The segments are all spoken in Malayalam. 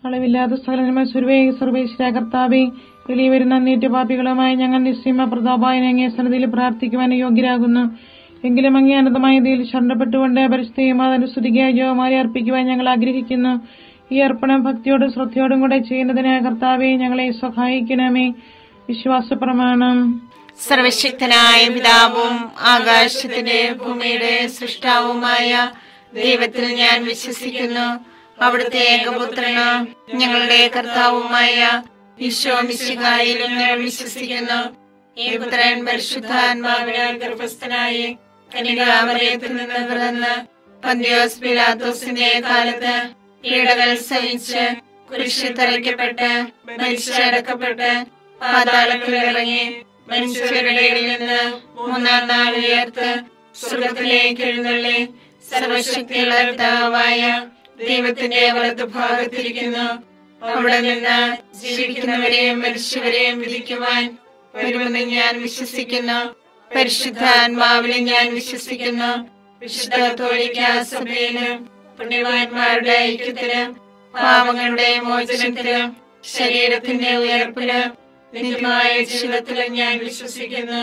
അളവില്ലാത്ത സകലമായ സുരവേ സർവേശ്വര കർത്താവേ വെളിയിൽ വരുന്ന അന്നേറ്റ പാപികളുമായി ഞങ്ങൾ നിസ്സീമ പ്രതാപായനെ അങ്ങേ സന്നദ്ധിയിൽ പ്രാർത്ഥിക്കുവാൻ യോഗ്യരാകുന്നു എങ്കിലും അങ്ങേ അനന്തമായ ഇതിൽ ശരണപ്പെട്ടുകൊണ്ട് പരിസ്ഥിതിയും അതിന്റെ സ്തുതിക്കായ ജോമാരി അർപ്പിക്കുവാൻ ഞങ്ങൾ ആഗ്രഹിക്കുന്നു ഈ അർപ്പണം ഭക്തിയോടും ശ്രദ്ധയോടും കൂടെ ചെയ്യുന്നതിന് കർത്താവെ ഞങ്ങളെ സഹായിക്കണമേ വിശ്വാസ പ്രമാണം സർവശക്തനായ പിതാവും ആകാശത്തിന്റെ ഭൂമിയുടെ സൃഷ്ടാവുമായ ദൈവത്തിൽ ഞാൻ വിശ്വസിക്കുന്നു അവിടുത്തെ ഏകപുത്രന് ഞങ്ങളുടെ കർത്താവുമായ ഈശോ മിശിഹായിലും ഞാൻ വിശ്വസിക്കുന്നു ഈ പുത്രൻ പരിശുദ്ധാത്മാവിനാൽ ഗർഭസ്ഥനായി കനികാമറിയത്തിൽ നിന്ന് പിറന്ന് പന്തിയോസ് പിലാത്തോസിന്റെ കാലത്ത് പീഡകൾ സഹിച്ച് കുരിശിൽ തറയ്ക്കപ്പെട്ട് മരിച്ചടക്കപ്പെട്ട് പാതാളത്തിൽ ഇറങ്ങി മനുഷ്യരുടെ ഇടയിൽ നിന്ന് മൂന്നാം നാൾ ഉയർത്ത് സ്വർഗത്തിലേക്ക് എഴുന്നള്ളി സർവശക്തിയുള്ള പിതാവായ ദൈവത്തിന്റെ വലതുഭാഗത്തിരിക്കുന്നു അവിടെ നിന്ന് ജീവിക്കുന്നവരെയും മരിച്ചവരെയും വിധിക്കുവാൻ വരുമെന്ന് ഞാൻ വിശ്വസിക്കുന്നു പരിശുദ്ധാത്മാവിനെ ഞാൻ വിശ്വസിക്കുന്നു വിശുദ്ധ തോലിക്ക സഭയിലും പുണ്യവാന്മാരുടെ ഐക്യത്തിലും പാവങ്ങളുടെ മോചനത്തിലും ശരീരത്തിന്റെ ഉയർപ്പിലും നിത്യമായ ജീവിതത്തിലും ഞാൻ വിശ്വസിക്കുന്നു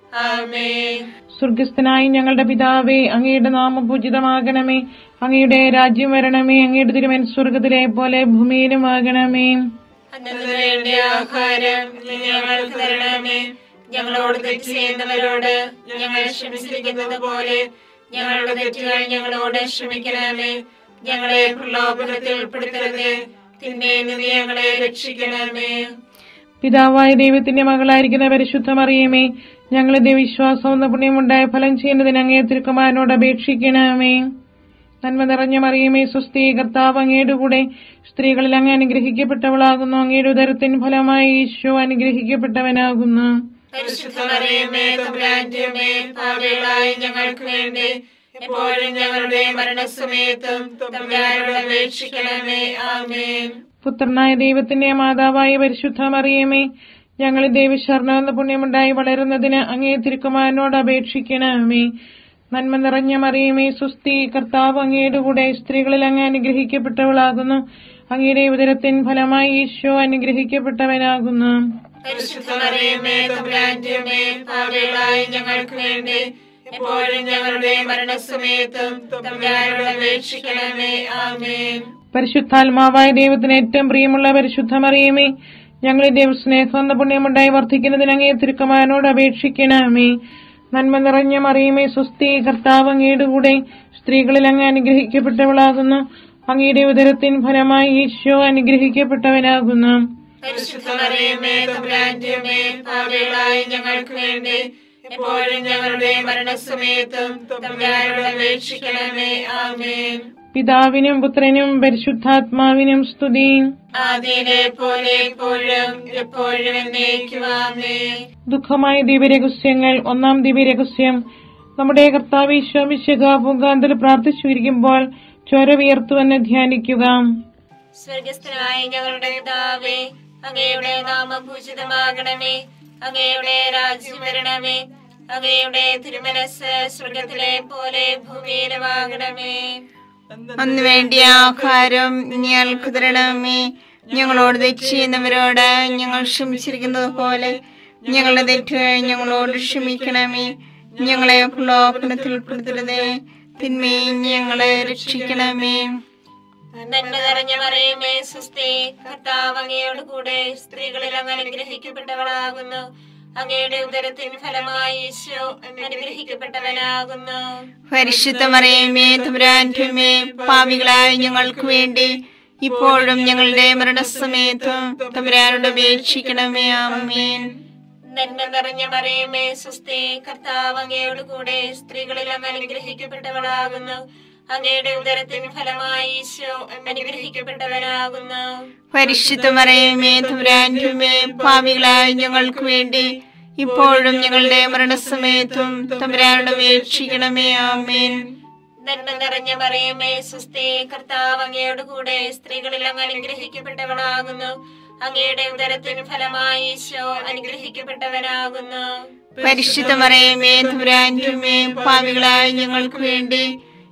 ആമേ സ്വർഗസ്ഥനായി ഞങ്ങളുടെ പിതാവേ അങ്ങയുടെ നാമം പൂജിതമാകണമേ അങ്ങയുടെ രാജ്യം വരണമേ അങ്ങയുടെ തിരുമൻ സ്വർഗത്തിലെ പോലെ ഭൂമിയിലും ആകണമേ അന്നു വേണ്ട ആഹാരം ഇന്ന് ഞങ്ങൾക്ക് തരണമേ ഞങ്ങളോട് തെറ്റ് ചെയ്യുന്നവരോട് ഞങ്ങൾ ക്ഷമിച്ചിരിക്കുന്നത് പോലെ ഞങ്ങളുടെ തെറ്റുകൾ ഞങ്ങളോട് ക്ഷമിക്കണമേ ഞങ്ങളെ പ്രലോഭനത്തിൽ ഉൾപ്പെടുത്തരുത് തിന്മയിൽ നിന്ന് ഞങ്ങളെ രക്ഷിക്കണമേ പിതാവായ ദൈവത്തിന്റെ മകളായിരിക്കുന്ന പരിശുദ്ധ മറിയമേ ഞങ്ങളുടെ വിശ്വാസം എന്ന പുണ്യമുണ്ടായ ഫലം ചെയ്യുന്നതിന് അങ്ങേ തിരുക്കുമാരനോട് അപേക്ഷിക്കണമേ നന്മ നിറഞ്ഞ മറിയമേ സുസ്ഥീ കർത്താവ് അങ്ങയുടെ കൂടെ സ്ത്രീകളിൽ അങ്ങ് അനുഗ്രഹിക്കപ്പെട്ടവളാകുന്നു അങ്ങയുടെ ഉദരത്തിൻ ഫലമായി ഈശോ അനുഗ്രഹിക്കപ്പെട്ടവനാകുന്നു പരിശുദ്ധമറിയമേ തമ്പുരാന്റെമേ പാപികളായി ഞങ്ങൾക്ക് വേണ്ടി എപ്പോഴും ഞങ്ങളുടെ മരണസമയത്തും തമ്പുരാനോട് അപേക്ഷിക്കണമേ ആമേൻ പുത്രനായ ദൈവത്തിന്റെ മാതാവായ പരിശുദ്ധ മറിയമേ ഞങ്ങൾ ദൈവശരണം എന്ന പുണ്യമുണ്ടായി വളരുന്നതിന് അങ്ങേ തിരുക്കുമാരനോട് അപേക്ഷിക്കണമേ നന്മ നിറഞ്ഞ മറിയമേ സുസ്ഥി കർത്താവ് അങ്ങയുടെ കൂടെ സ്ത്രീകളിൽ അങ്ങ് അനുഗ്രഹിക്കപ്പെട്ടവളാകുന്നു അങ്ങയുടെ ഉദരത്തിൻ ഫലമായി ഈശോ അനുഗ്രഹിക്കപ്പെട്ടവനാകുന്നു പരിശുദ്ധമറിയമേ തമ്പുരാന്റെമേ പാപികളായി ഞങ്ങൾക്ക് വേണ്ടി എപ്പോഴും ഞങ്ങളുടെ മരണസമയത്തും തമ്പുരാനോട് അപേക്ഷിക്കണമേ ആമേൻ പരിശുദ്ധാത്മാവായ ദൈവത്തിന് ഏറ്റവും പ്രിയമുള്ള പരിശുദ്ധ മറിയമേ ഞങ്ങളുടെ ദൈവസ്നേഹം എന്ന പുണ്യമുണ്ടായി വർദ്ധിക്കുന്നതിന് അങ്ങേ തിരുക്കുമാരനോട് അപേക്ഷിക്കണമേ നന്മ നിറഞ്ഞ മറിയമേ സുസ്ഥി കർത്താവ് അങ്ങയുടെ കൂടെ സ്ത്രീകളിൽ അങ്ങ് അനുഗ്രഹിക്കപ്പെട്ടവളാകുന്നു അങ്ങയുടെ ഉദരത്തിൻ ഫലമായി ഈശോ അനുഗ്രഹിക്കപ്പെട്ടവനാകുന്നു പരിശുദ്ധമറിയമേ തമ്പുരാന്റെമേ പാപികളായി ഞങ്ങൾക്ക് വേണ്ടി എപ്പോഴും ഞങ്ങളുടെ മരണസമയത്തും തമ്പുരാനോട് അപേക്ഷിക്കണമേ ആമേൻ പിതാവിനും പുത്രനും പരിശുദ്ധാത്മാവിനും സ്തുതി ആദിയിലെ പോലെ എപ്പോഴും എപ്പോഴും എന്നേക്കും ആമേൻ ദുഃഖമായ ദിവ്യരഹസ്യങ്ങൾ ഒന്നാം ദിവ്യരഹസ്യം നമ്മുടെ കർത്താവ് ഈശോമിശക പൂങ്കാന്തൽ പ്രാർത്ഥിച്ചിരിക്കുമ്പോൾ ചോര വിയർത്തുവെന്ന് ധ്യാനിക്കുക സ്വർഗസ്ഥനായ ഞങ്ങളുടെ പിതാവേ അങ്ങയുടെ നാമം പൂജിതമാകണമേ അങ്ങയുടെ രാജ്യം വരണമേ അങ്ങയുടെ തിരുമനസ് സ്വർഗത്തിലെ പോലെ ഭൂമിയിലുമാകണമേ അന്ന് വേണ്ടിയ ആഹാരം ഞങ്ങൾക്ക് തരണമേ ഞങ്ങളോട് തെറ്റ് ചെയ്യുന്നവരോട് ഞങ്ങൾ ക്ഷമിച്ചിരിക്കുന്നത് പോലെ ഞങ്ങളുടെ തെറ്റുകൾ ഞങ്ങളോട് ക്ഷമിക്കണമേ ഞങ്ങളെ പ്രലോഭനത്തിൽ ഉൾപ്പെടുത്തരുതേ തിന്മയും ഞങ്ങളെ രക്ഷിക്കണമേ നന്മ നിറഞ്ഞ മറിയമേ സുസ്ഥി കർത്താവ് അങ്ങയോട് കൂടെ സ്ത്രീകളിൽ അങ്ങ് അനുഗ്രഹിക്കപ്പെട്ടവളാകുന്നു അങ്ങയുടെ ഉദരത്തിൻ ഫലമായി ഈശോ അനുഗ്രഹിക്കപ്പെട്ടവനാകുന്നു പരിശുദ്ധ മറിയമേ തമ്പുരാന്റെമേ പാവികളായ ഞങ്ങൾക്ക് വേണ്ടി ഇപ്പോഴും ഞങ്ങളുടെ മരണസമയത്തും തമ്പുരാനോട് അപേക്ഷിക്കണമേ ആമേൻ നന്മ നിറഞ്ഞ മറിയമേ സുസ്ഥി കർത്താവ് അങ്ങയോട് കൂടെ സ്ത്രീകളിൽ അങ്ങ് അനുഗ്രഹിക്കപ്പെട്ടവളാകുന്നു അങ്ങയുടെ ഉദരത്തിൻ ഫലമായി ഈശോ അനുഗ്രഹിക്കപ്പെട്ടവനാകുന്നു പരിശുദ്ധ മറിയമേ തമ്പുരാന്റെമേ പാവികളായ ഞങ്ങൾക്ക് വേണ്ടി ഇപ്പോഴും ഞങ്ങളുടെ മരണസമയത്തും തമ്പുരാനോട് അപേക്ഷിക്കണമേ ആമേൻ നന്മ നിറഞ്ഞ മറിയമേ സുസ്ഥി കർത്താവ് അങ്ങയോട് കൂടെ സ്ത്രീകളിൽ അങ്ങ് അനുഗ്രഹിക്കപ്പെട്ടവളാകുന്നു അങ്ങയുടെ ഉദരത്തിൻ ഫലമായി ഈശോ അനുഗ്രഹിക്കപ്പെട്ടവനാകുന്നു പരിശുദ്ധ മറിയമേ തമ്പുരാന്റെമേ പാവികളായ ഞങ്ങൾക്ക് വേണ്ടി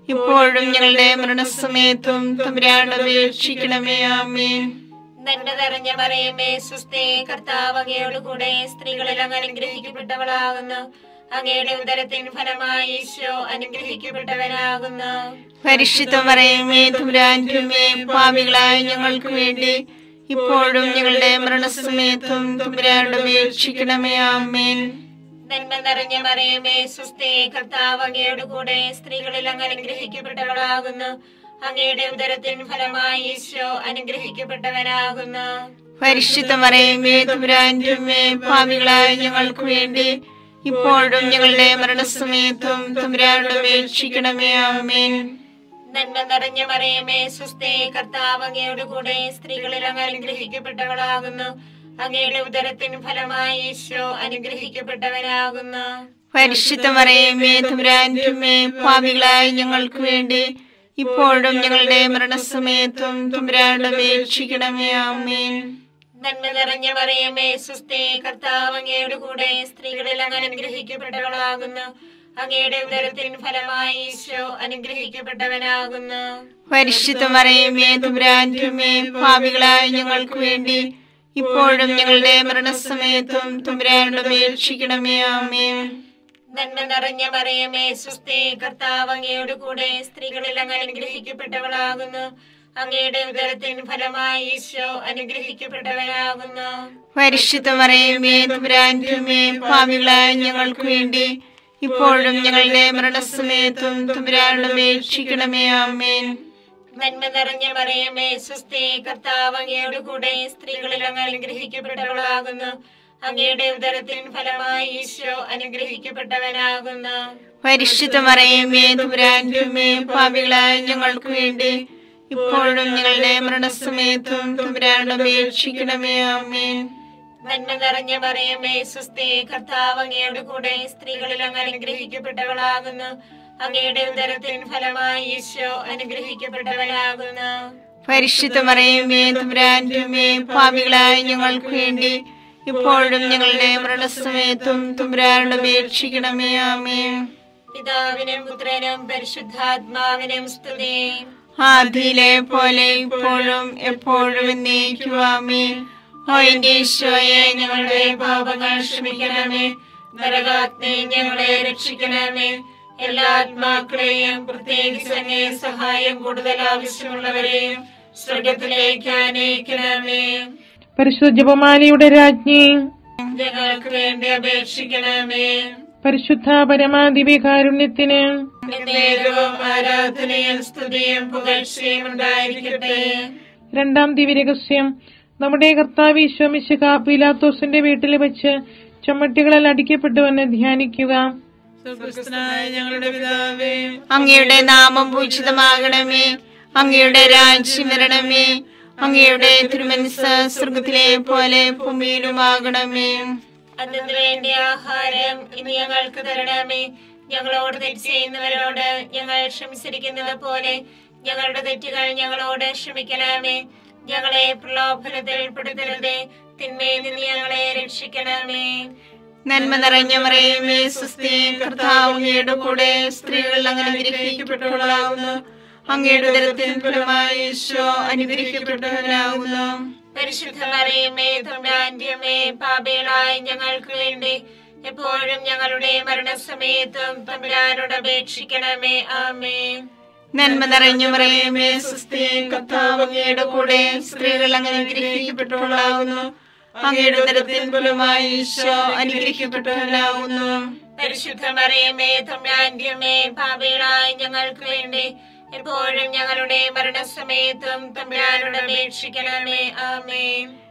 ഇപ്പോഴും ഞങ്ങളുടെ മരണസമയത്തും തമ്പുരാനോട് അപേക്ഷിക്കണമേ ആമേൻ നന്മ നിറഞ്ഞ മറിയമേ സുസ്ഥേ കർത്താവ് അങ്ങയോട് കൂടെ സ്ത്രീകളിൽ അങ്ങ് അനുഗ്രഹിക്കപ്പെട്ടവളാകുന്നു അങ്ങയുടെ ഉദരത്തിൻ ഫലമായി ഈശോ അനുഗ്രഹിക്കപ്പെട്ടവനാകുന്നു പരിശുദ്ധ പറയുമേ തുരാൻറ്റുമേ പാവികളായ ഞങ്ങൾക്ക് വേണ്ടി ഇപ്പോഴും ഞങ്ങളുടെ മരണസമയത്തും തുമ്പുരാനോട് അപേക്ഷിക്കണമേ ആമേൻ നന്മ നിറഞ്ഞ മറിയമേ സുസ്ഥേ കർത്താവ് അങ്ങയോട് കൂടെ സ്ത്രീകളിൽ അങ്ങ് അനുഗ്രഹിക്കപ്പെട്ടവളാകുന്നു അങ്ങയുടെ ഉദരത്തിൻ ഫലമായി ഈശോ അനുഗ്രഹിക്കപ്പെട്ടവനാകുന്നു പരിശുദ്ധ പറയുമേ തുമ്പുരാൻറ്റുമേ പാവികളായ ഞങ്ങൾക്ക് വേണ്ടി ഇപ്പോഴും ഞങ്ങളുടെ മരണസമയത്തും തുമ്പുരാനോട് അപേക്ഷിക്കണമേ ആമേൻ നന്മ നിറഞ്ഞ മറിയമേ സുസ്ഥേ കർത്താവ് അങ്ങയോട് കൂടെ സ്ത്രീകളിൽ അങ്ങ് അനുഗ്രഹിക്കപ്പെട്ടവളാകുന്നു അങ്ങയുടെ ഉദരത്തിൻ ഫലമായി ഈശോ അനുഗ്രഹിക്കപ്പെട്ടവനാകുന്നു പരിശുദ്ധ പറയുമേ തുമ്പുരാൻറ്റുമേ പാവികളായ ഞങ്ങൾക്ക് വേണ്ടി ഇപ്പോഴും ഞങ്ങളുടെ മരണസമയത്തും തുമ്പുരാനോട് അപേക്ഷിക്കണമേ ആമേൻ നന്മ നിറഞ്ഞ മറിയമേ സുസ്ഥേ കർത്താവ് അങ്ങയോട് കൂടെ സ്ത്രീകളിൽ അങ്ങ് അനുഗ്രഹിക്കപ്പെട്ടവളാകുന്നു അങ്ങയുടെ ഉദരത്തിൻ ഫലമായി ഈശോ അനുഗ്രഹിക്കപ്പെട്ടവനാകുന്നു പരിശുദ്ധ പറയുമേ തുമ്പുരാൻറ്റുമേ പാവികളായ ഞങ്ങൾക്ക് വേണ്ടി ഇപ്പോഴും ഞങ്ങളുടെ മരണസമയത്തും തുമ്പുരാനോട് അപേക്ഷിക്കണമേ ആമേൻ നന്മ നിറഞ്ഞ മറിയമേ സുസ്ഥേ കർത്താവ് അങ്ങയോട് കൂടെ സ്ത്രീകളിൽ അങ്ങ് അനുഗ്രഹിക്കപ്പെട്ടവളാകുന്നു അങ്ങയുടെ ഉദരത്തിൻ ഫലമായി ഈശോ അനുഗ്രഹിക്കപ്പെട്ടവനാകുന്നു പരിശുദ്ധ പറയുമേ തുമ്പുരാൻറ്റുമേ പാവികളായ ഞങ്ങൾക്ക് വേണ്ടി ഇപ്പോഴും ഞങ്ങളുടെ മരണസമയത്തും തുമ്പുരാനോട് അപേക്ഷിക്കണമേ ആമേൻ നന്മ നിറഞ്ഞ മറിയമേ സുസ്ഥേ കർത്താവ് അങ്ങയോട് കൂടെ സ്ത്രീകളിൽ അങ്ങ് അനുഗ്രഹിക്കപ്പെട്ടവളാകുന്നു അങ്ങയുടെ ഉദരത്തിൻ ഫലമായി ഈശോ അനുഗ്രഹിക്കപ്പെട്ടവനാകുന്നു പരിശുദ്ധ പറയുമേ തുമ്പുരാൻറ്റുമേ പാവികളായ ഞങ്ങൾക്ക് വേണ്ടി ഇപ്പോഴും ഞങ്ങളുടെ മരണസമയത്തും തുമ്പുരാനോട് അപേക്ഷിക്കണമേ ആമേൻ നന്മ നിറഞ്ഞ മറിയമേ സുസ്ഥേ കർത്താവ് അങ്ങയോട് കൂടെ സ്ത്രീകളിൽ അങ്ങ് അനുഗ്രഹിക്കപ്പെട്ടവളാകുന്നു അങ്ങയുടെ ഉദരത്തിൻ ഫലമായി ഈശോ അനുഗ്രഹിക്കപ്പെട്ടവനാകുന്നു പരിശുദ്ധ പറയുമേ തുമ്പുരാൻറ്റുമേ പാവികളായ ഞങ്ങൾക്ക് വേണ്ടി ഇപ്പോഴും ഞങ്ങളുടെ മരണസമയത്തും തുമ്പുരാനോട് അപേക്ഷിക്കണമേ ആമേൻ പിതാവിനും പുത്രനും പരിശുദ്ധാത്മാവിനും സ്തുതി ആദിയിലെ പോലെ ഇപ്പോഴും എപ്പോഴും എന്നേക്കുവാമേ ഓ എന്റെ ഈശോയെ ഞങ്ങളുടെ പാപങ്ങൾ ക്ഷമിക്കണമേ നരകാഗ്നി ഞങ്ങളെ രക്ഷിക്കണമേ എല്ലാ ആത്മാക്കളെയും പ്രത്യേകിച്ച് അങ്ങേ സഹായം കൂടുതൽ ആവശ്യമുള്ളവരെയും സ്വർഗത്തിലേക്ക് അനയിക്കണമേ പരിശുദ്ധ ജപമാലയുടെ രാജ്ഞി ഞങ്ങൾക്ക് വേണ്ടി അപേക്ഷിക്കണമേ പരിശുദ്ധ പരമാദിവ്യകാരുണ്യത്തിന് നേരവും ആരാധനയും സ്തുതിയും പുകഴ്ചയും ഉണ്ടായിരിക്കട്ടെ രണ്ടാം ദിവ്യരഹസ്യം നമ്മുടെ കർത്താവ് ഈശോമിശിക പീലാത്തോസിന്റെ വീട്ടിൽ വെച്ച് ചുമട്ടികളിൽ അടിക്കപ്പെട്ടുവെന്ന് ധ്യാനിക്കുക സ്വർഗസ്ഥനായ ഞങ്ങളുടെ പിതാവേ അങ്ങയുടെ നാമം പൂജിതമാകണമേ അങ്ങയുടെ രാജ്യം വരണമേ അങ്ങയുടെ തിരുമനസ് സ്വർഗത്തിലെ പോലെ ഭൂമിയിലുമാകണമേ അതിനു വേണ്ടി ആഹാരം ഇനി ഞങ്ങൾക്ക് തരണമേ ഞങ്ങളോട് തെറ്റ് ചെയ്യുന്നവരോട് ഞങ്ങൾ ക്ഷമിച്ചിരിക്കുന്നത് പോലെ ഞങ്ങളുടെ തെറ്റുകൾ ഞങ്ങളോട് ക്ഷമിക്കണമേ ഞങ്ങളെ പ്രലോഭനത്തിൽ പെടുത്തരുതേ തിന്മയിൽ നിന്ന് ഞങ്ങളെ രക്ഷിക്കണമേ നന്മ നിറഞ്ഞ മറിയമേ സുസ്ഥി കർത്താവ് അങ്ങയുടെ കൂടെ സ്ത്രീകൾ അങ്ങനെ അനുഗ്രഹിക്കപ്പെട്ടവളാകുന്നു അങ്ങയുടെ ഉദരത്തിൻ ഫലമായി ഈശോ അനുഗ്രഹിക്കപ്പെട്ടവനാകുന്നു പരിശുദ്ധ മറിയമേ തമ്പ്രാന്റിയമേ പാപികളായ ഞങ്ങൾക്ക് വേണ്ടി എപ്പോഴും ഞങ്ങളുടെ മരണസമയത്തും തമ്പുരാനോട് അപേക്ഷിക്കണമേ ആമേ നന്മ നിറഞ്ഞ മറിയമേ സുസ്ഥി കർത്താവ് അങ്ങയുടെ കൂടെ സ്ത്രീകൾ അങ്ങനെ അനുഗ്രഹിക്കപ്പെട്ടവളാകുന്നു അങ്ങയുടെ ഉദരത്തിൻ ഫലമായി ഈശോ അനുഗ്രഹിക്കപ്പെട്ടവനാകുന്നു പരിശുദ്ധ മറിയമേ തമ്പ്രാന്റിയമേ പാപികളായ ഞങ്ങൾക്ക് വേണ്ടി എപ്പോഴും ഞങ്ങളുടെ മരണസമയത്തും തമ്പുരാനോട് അപേക്ഷിക്കണമേ ആമേ